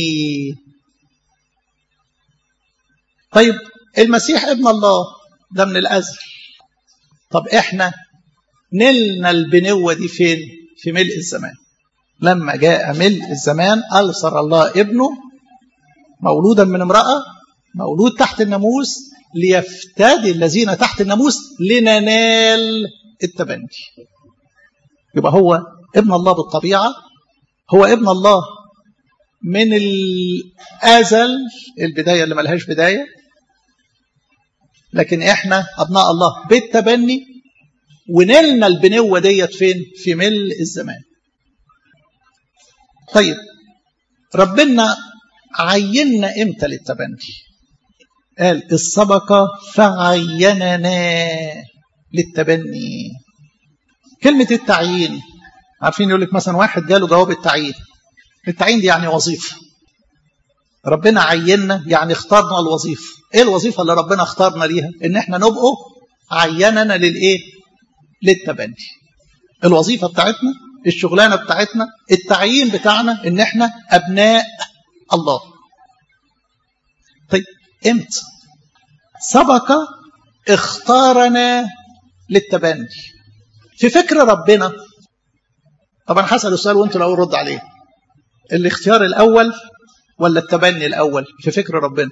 طيب المسيح ابن الله ده من الأزل طب إحنا نلنا البنوة دي فين في ملء الزمان لما جاء ملء الزمان أرسل الله ابنه مولودا من امرأة مولود تحت الناموس ليفتدي الذين تحت الناموس لننال التبني يبقى هو ابن الله بالطبيعة هو ابن الله من الأزل البداية اللي ملهاش بداية لكن احنا أبناء الله بالتبني ونلنا البنوة ديت فين في ملء الزمان طيب ربنا عيننا امتى للتبني قال السبقة فعيننا للتبني كلمة التعيين عارفين يقول لك مثلا واحد جاله جواب التعيين التعيين دي يعني وظيفة ربنا عيننا يعني اختارنا الوظيفة ايه الوظيفة اللي ربنا اختارنا ليها ان احنا نبقوا عيننا للايه للتبني الوظيفة بتاعتنا الشغلانة بتاعتنا التعيين بتاعنا ان احنا ابناء الله طيب امتى سبق اختارنا للتبني في فكر ربنا طبعا هسأل السؤال وانتوا الاول رد عليه الاختيار الاول ولا التبني الاول في فكر ربنا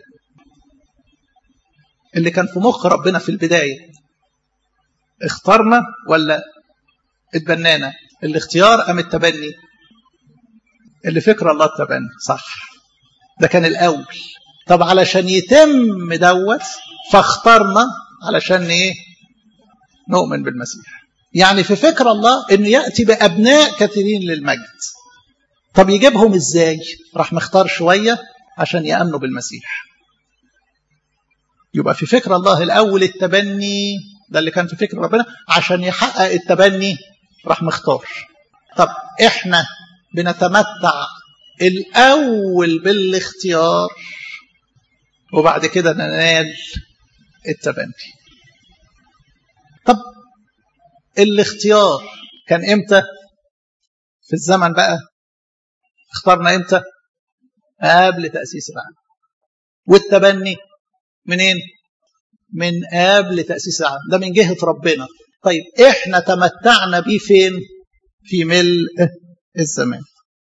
اللي كان في مخ ربنا في البدايه اختارنا ولا اتبنانا الاختيار ام التبني اللي فكر الله التبني صح ده كان الاول طب علشان يتم دوت فاخترنا علشان ايه نؤمن بالمسيح يعني في فكر الله انه ياتي بابناء كثيرين للمجد طب يجيبهم ازاي راح مختار شويه عشان يامنوا بالمسيح يبقى في فكر الله الاول التبني ده اللي كان في فكر ربنا عشان يحقق التبني راح مختار طب احنا بنتمتع الاول بالاختيار وبعد كده ننال التبني طب الاختيار كان امتى في الزمن بقى اخترنا امتى قبل تأسيس العالم والتبني منين من قبل تأسيس العالم ده من جهة ربنا طيب احنا تمتعنا بيه فين في ملء الزمان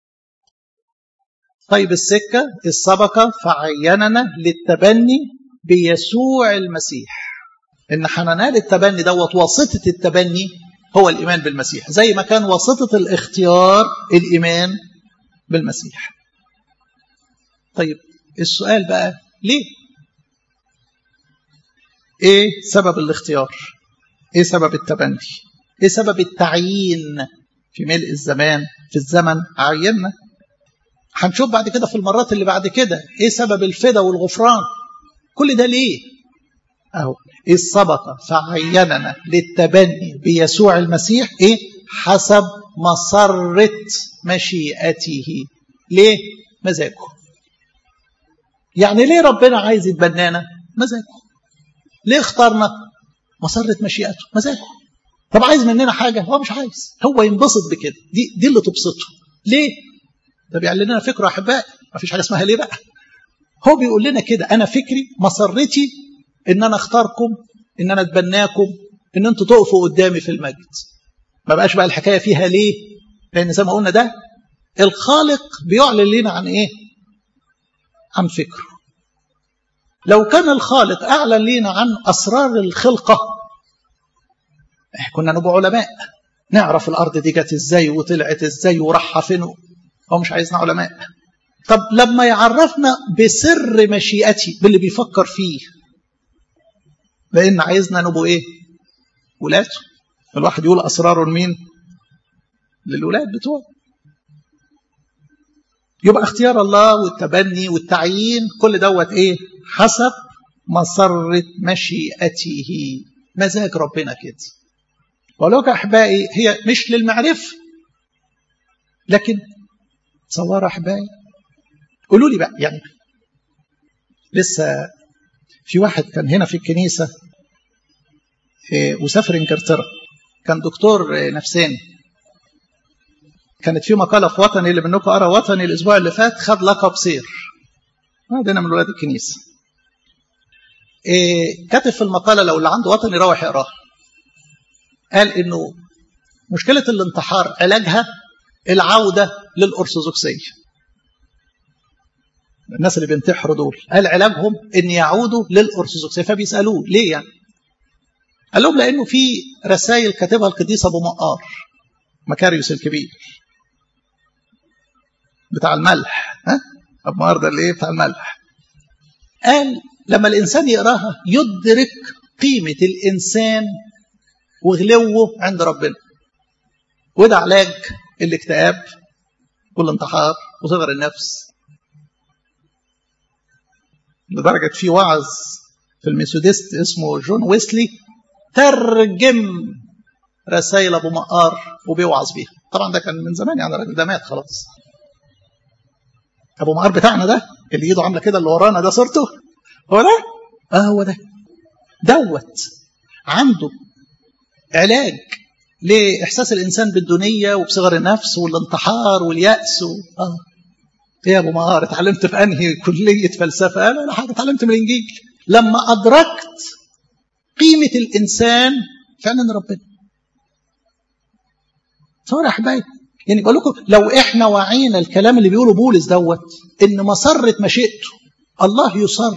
طيب السكة السبقة فعيننا للتبني بيسوع المسيح ان حننال التبني دوت واسطة التبني هو الإيمان بالمسيح زي ما كان واسطة الاختيار الإيمان بالمسيح طيب السؤال بقى ليه ايه سبب الاختيار ايه سبب التبني ايه سبب التعيين في ملء الزمان في الزمن عيننا هنشوف بعد كده في المرات اللي بعد كده ايه سبب الفدا والغفران كل ده ليه اهو ايه السبقه فعيننا للتبني بيسوع المسيح ايه حسب مسرة مشيئته ليه مزاجه يعني ليه ربنا عايز يتبنانا مزاجه ليه اختارنا مسرة مشيئته مزاجه طب عايز مننا حاجة هو مش عايز هو ينبسط بكده دي دي اللي تبسطه ليه ده بيعلن لنا فكره احبائي ما فيش حاجه اسمها ليه بقى هو بيقول لنا كده انا فكري مسرتي ان انا اختاركم ان انا اتبناكم ان انتوا تقفوا قدامي في المجد ما بقاش بقى الحكايه فيها ليه لان زي ما قلنا ده الخالق بيعلن لنا عن ايه عن فكره لو كان الخالق اعلن لنا عن اسرار الخلقه كنا نبقى علماء نعرف الارض دي جت ازاي وطلعت ازاي وراحها فين هو مش عايزنا علماء طب لما يعرفنا بسر مشيئتي باللي بيفكر فيه لان عايزنا نبقوا ايه ولاده الواحد يقول اسرار مين للولاد بتوعه يبقى اختيار الله والتبني والتعيين كل دوت ايه حسب مسرة مشيئته مزاج ربنا كده ولو احبائي هي مش للمعرفه لكن تصور احبائي قولوا لي بقى يعني لسه في واحد كان هنا في الكنيسة وسافر انجلترا كان دكتور نفساني كانت في مقالة في وطني اللي منكم قرا وطني الأسبوع اللي فات خد لقب سير هذا من ولاد الكنيسة إيه كاتب في المقالة لو اللي عنده وطني يروح يقراها قال إنه مشكلة الانتحار علاجها العودة للأرثوذكسية الناس اللي بينتحروا دول قال علاجهم ان يعودوا للارثوذكسيه فبيسالوه ليه يعني؟ قال لهم لانه في رسائل كاتبها القديس ابو مقار مكاريوس الكبير بتاع الملح ها ابو مقار ده اللي ايه بتاع الملح قال لما الانسان يقراها يدرك قيمه الانسان وغلوه عند ربنا وده علاج الاكتئاب والانتحار وصغر النفس لدرجة في وعظ في الميثودست اسمه جون ويسلي ترجم رسائل أبو مقار وبيوعظ بيها طبعا ده كان من زمان يعني الراجل ده مات خلاص أبو مقار بتاعنا ده اللي إيده عاملة كده اللي ورانا ده صورته هو ده؟ اه هو ده دوت عنده علاج لإحساس الإنسان بالدنيا وبصغر النفس والانتحار واليأس و... آه ايه يا ابو مهار اتعلمت في انهي كليه فلسفه انا ولا حاجه اتعلمت من الانجيل لما ادركت قيمه الانسان فعلا ربنا صور يا حبايبي يعني بقول لكم لو احنا وعينا الكلام اللي بيقوله بولس دوت ان مسره مشيئته الله يصر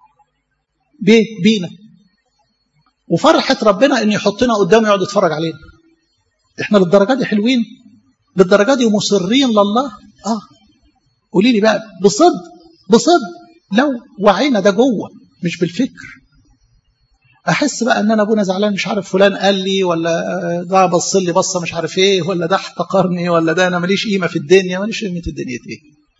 بينا وفرحه ربنا ان يحطنا قدامه يقعد يتفرج علينا احنا للدرجه دي حلوين للدرجه دي مصرين لله اه قولي لي بقى بصدق بصدق لو وعينا ده جوه مش بالفكر احس بقى ان انا ابونا زعلان مش عارف فلان قال لي ولا ده بص لي بصه مش عارف ايه ولا ده احتقرني ولا ده انا ماليش قيمه في الدنيا ماليش قيمه الدنيا ايه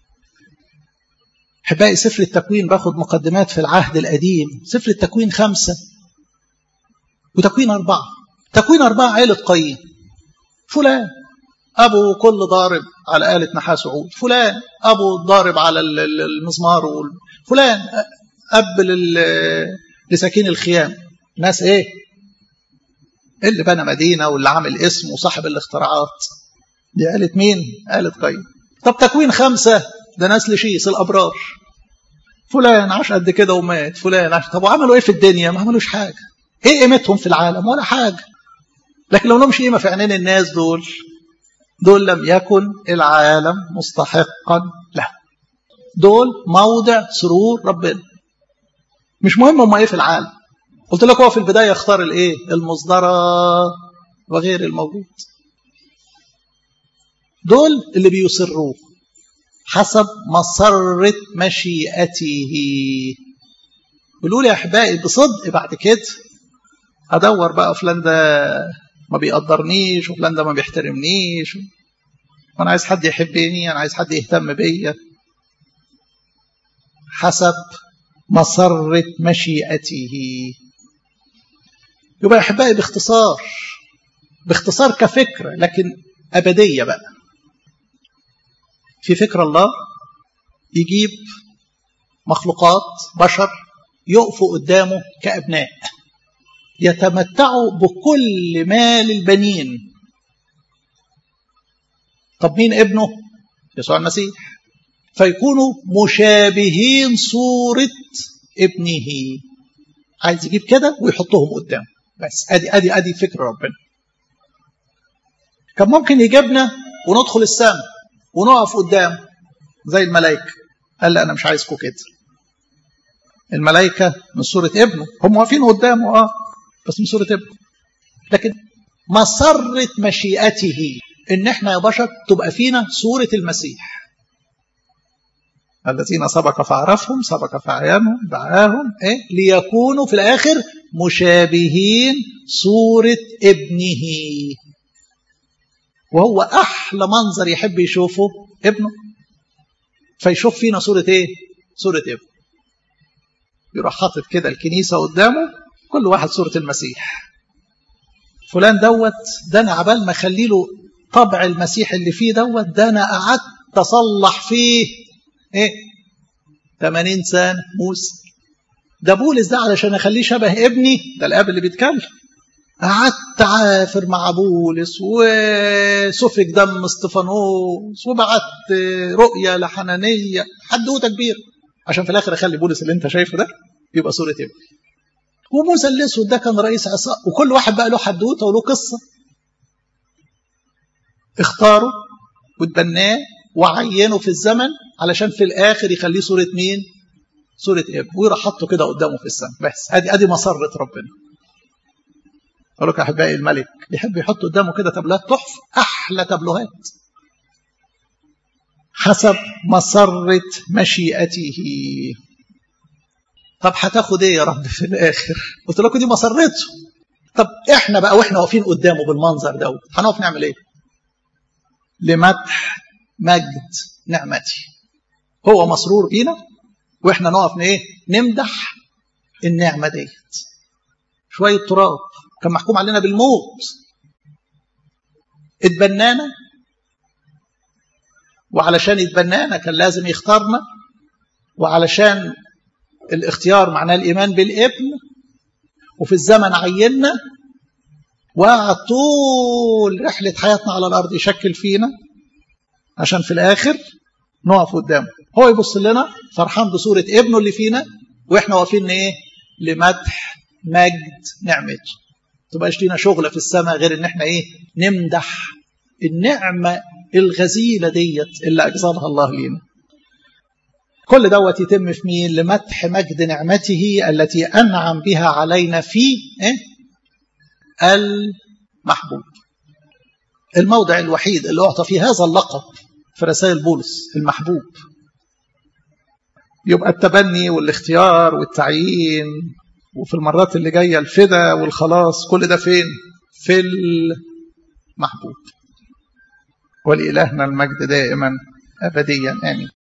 احبائي سفر التكوين باخد مقدمات في العهد القديم سفر التكوين خمسة وتكوين أربعة تكوين أربعة عيلة قايين فلان أبو كل ضارب على آلة نحاس وعود فلان أبو ضارب على المزمار فلان أب لسكين الخيام ناس إيه اللي بنى مدينة واللي عامل اسم وصاحب الاختراعات دي آلة مين آلة قايين طب تكوين خمسة ده ناس لشيس الأبرار فلان عاش قد كده ومات فلان عاش طب وعملوا ايه في الدنيا ما عملوش حاجة ايه قيمتهم في العالم ولا حاجة لكن لو لهمش قيمة في عينين الناس دول دول لم يكن العالم مستحقا له دول موضع سرور ربنا مش مهم هم ايه في العالم قلت لك هو في البداية اختار الايه المصدرة وغير الموجود دول اللي بيصروه حسب مسرة مشيئته قولوا لي يا احبائي بصدق بعد كده ادور بقى فلان ده ما بيقدرنيش وفلان ده ما بيحترمنيش وانا عايز حد يحبني انا عايز حد يهتم بيا حسب مسرة مشيئته يبقى يا احبائي باختصار باختصار كفكره لكن ابديه بقى في فكر الله يجيب مخلوقات بشر يقفوا قدامه كأبناء يتمتعوا بكل مال البنين طب مين ابنه يسوع المسيح فيكونوا مشابهين صورة ابنه عايز يجيب كده ويحطهم قدامه بس ادي ادي ادي فكر ربنا كان ممكن يجيبنا وندخل السماء ونقف قدامه زي الملائكة قال لا أنا مش عايزكم كده الملائكة من صورة ابنه هم واقفين قدامه اه بس من صورة ابنه لكن مسرة مشيئته ان احنا يا بشر تبقى فينا صورة المسيح الذين سبق فعرفهم سبق فعيانهم دعاهم ايه ليكونوا في الاخر مشابهين صورة ابنه وهو احلى منظر يحب يشوفه ابنه فيشوف فينا صورة ايه صورة ابنه يروح حاطط كده الكنيسة قدامه كل واحد صورة المسيح فلان دوت ده انا عبال ما اخلي له طبع المسيح اللي فيه دوت ده انا قعدت اصلح فيه ايه 80 سنة موسى ده بولس ده علشان اخليه شبه ابني ده الاب اللي بيتكلم قعدت عافر مع بولس وسفك دم استفانوس وبعت رؤية لحنانية حدوته كبيرة عشان في الآخر أخلي بولس اللي أنت شايفه ده يبقى صورة ابني وموسى الأسود ده كان رئيس عصاء وكل واحد بقى له حدوته وله قصة اختاره وتبناه وعينه في الزمن علشان في الآخر يخليه صورة مين؟ صورة ابن ويروح حطه كده قدامه في السماء بس ادي ادي مسرة ربنا أقول لك أحبائي الملك بيحب يحط قدامه كده تابلوهات تحفة أحلى تابلوهات حسب مسرة مشيئته طب هتاخد ايه يا رب في الاخر قلت لكم دي مسرته طب احنا بقى واحنا واقفين قدامه بالمنظر دوت هنقف نعمل ايه لمدح مجد نعمتي هو مسرور بينا واحنا نقف ايه نمدح النعمه ديت شويه تراب كان محكوم علينا بالموت اتبنانا وعلشان يتبنانا كان لازم يختارنا وعلشان الاختيار معناه الإيمان بالابن وفي الزمن عيننا وقعد طول رحلة حياتنا على الأرض يشكل فينا عشان في الآخر نقف قدامه هو يبص لنا فرحان بصورة ابنه اللي فينا وإحنا واقفين إيه لمدح مجد نعمته تبقاش لينا شغلة في السماء غير إن إحنا إيه نمدح النعمة الغزيلة ديت اللي أجزلها الله لينا كل دوت يتم في مين لمدح مجد نعمته التي أنعم بها علينا في إيه؟ المحبوب الموضع الوحيد اللي أعطى فيه هذا اللقب في رسائل بولس المحبوب يبقى التبني والاختيار والتعيين وفي المرات اللي جاية الفدا والخلاص كل ده فين في المحبوب ولإلهنا المجد دائما أبديا آمين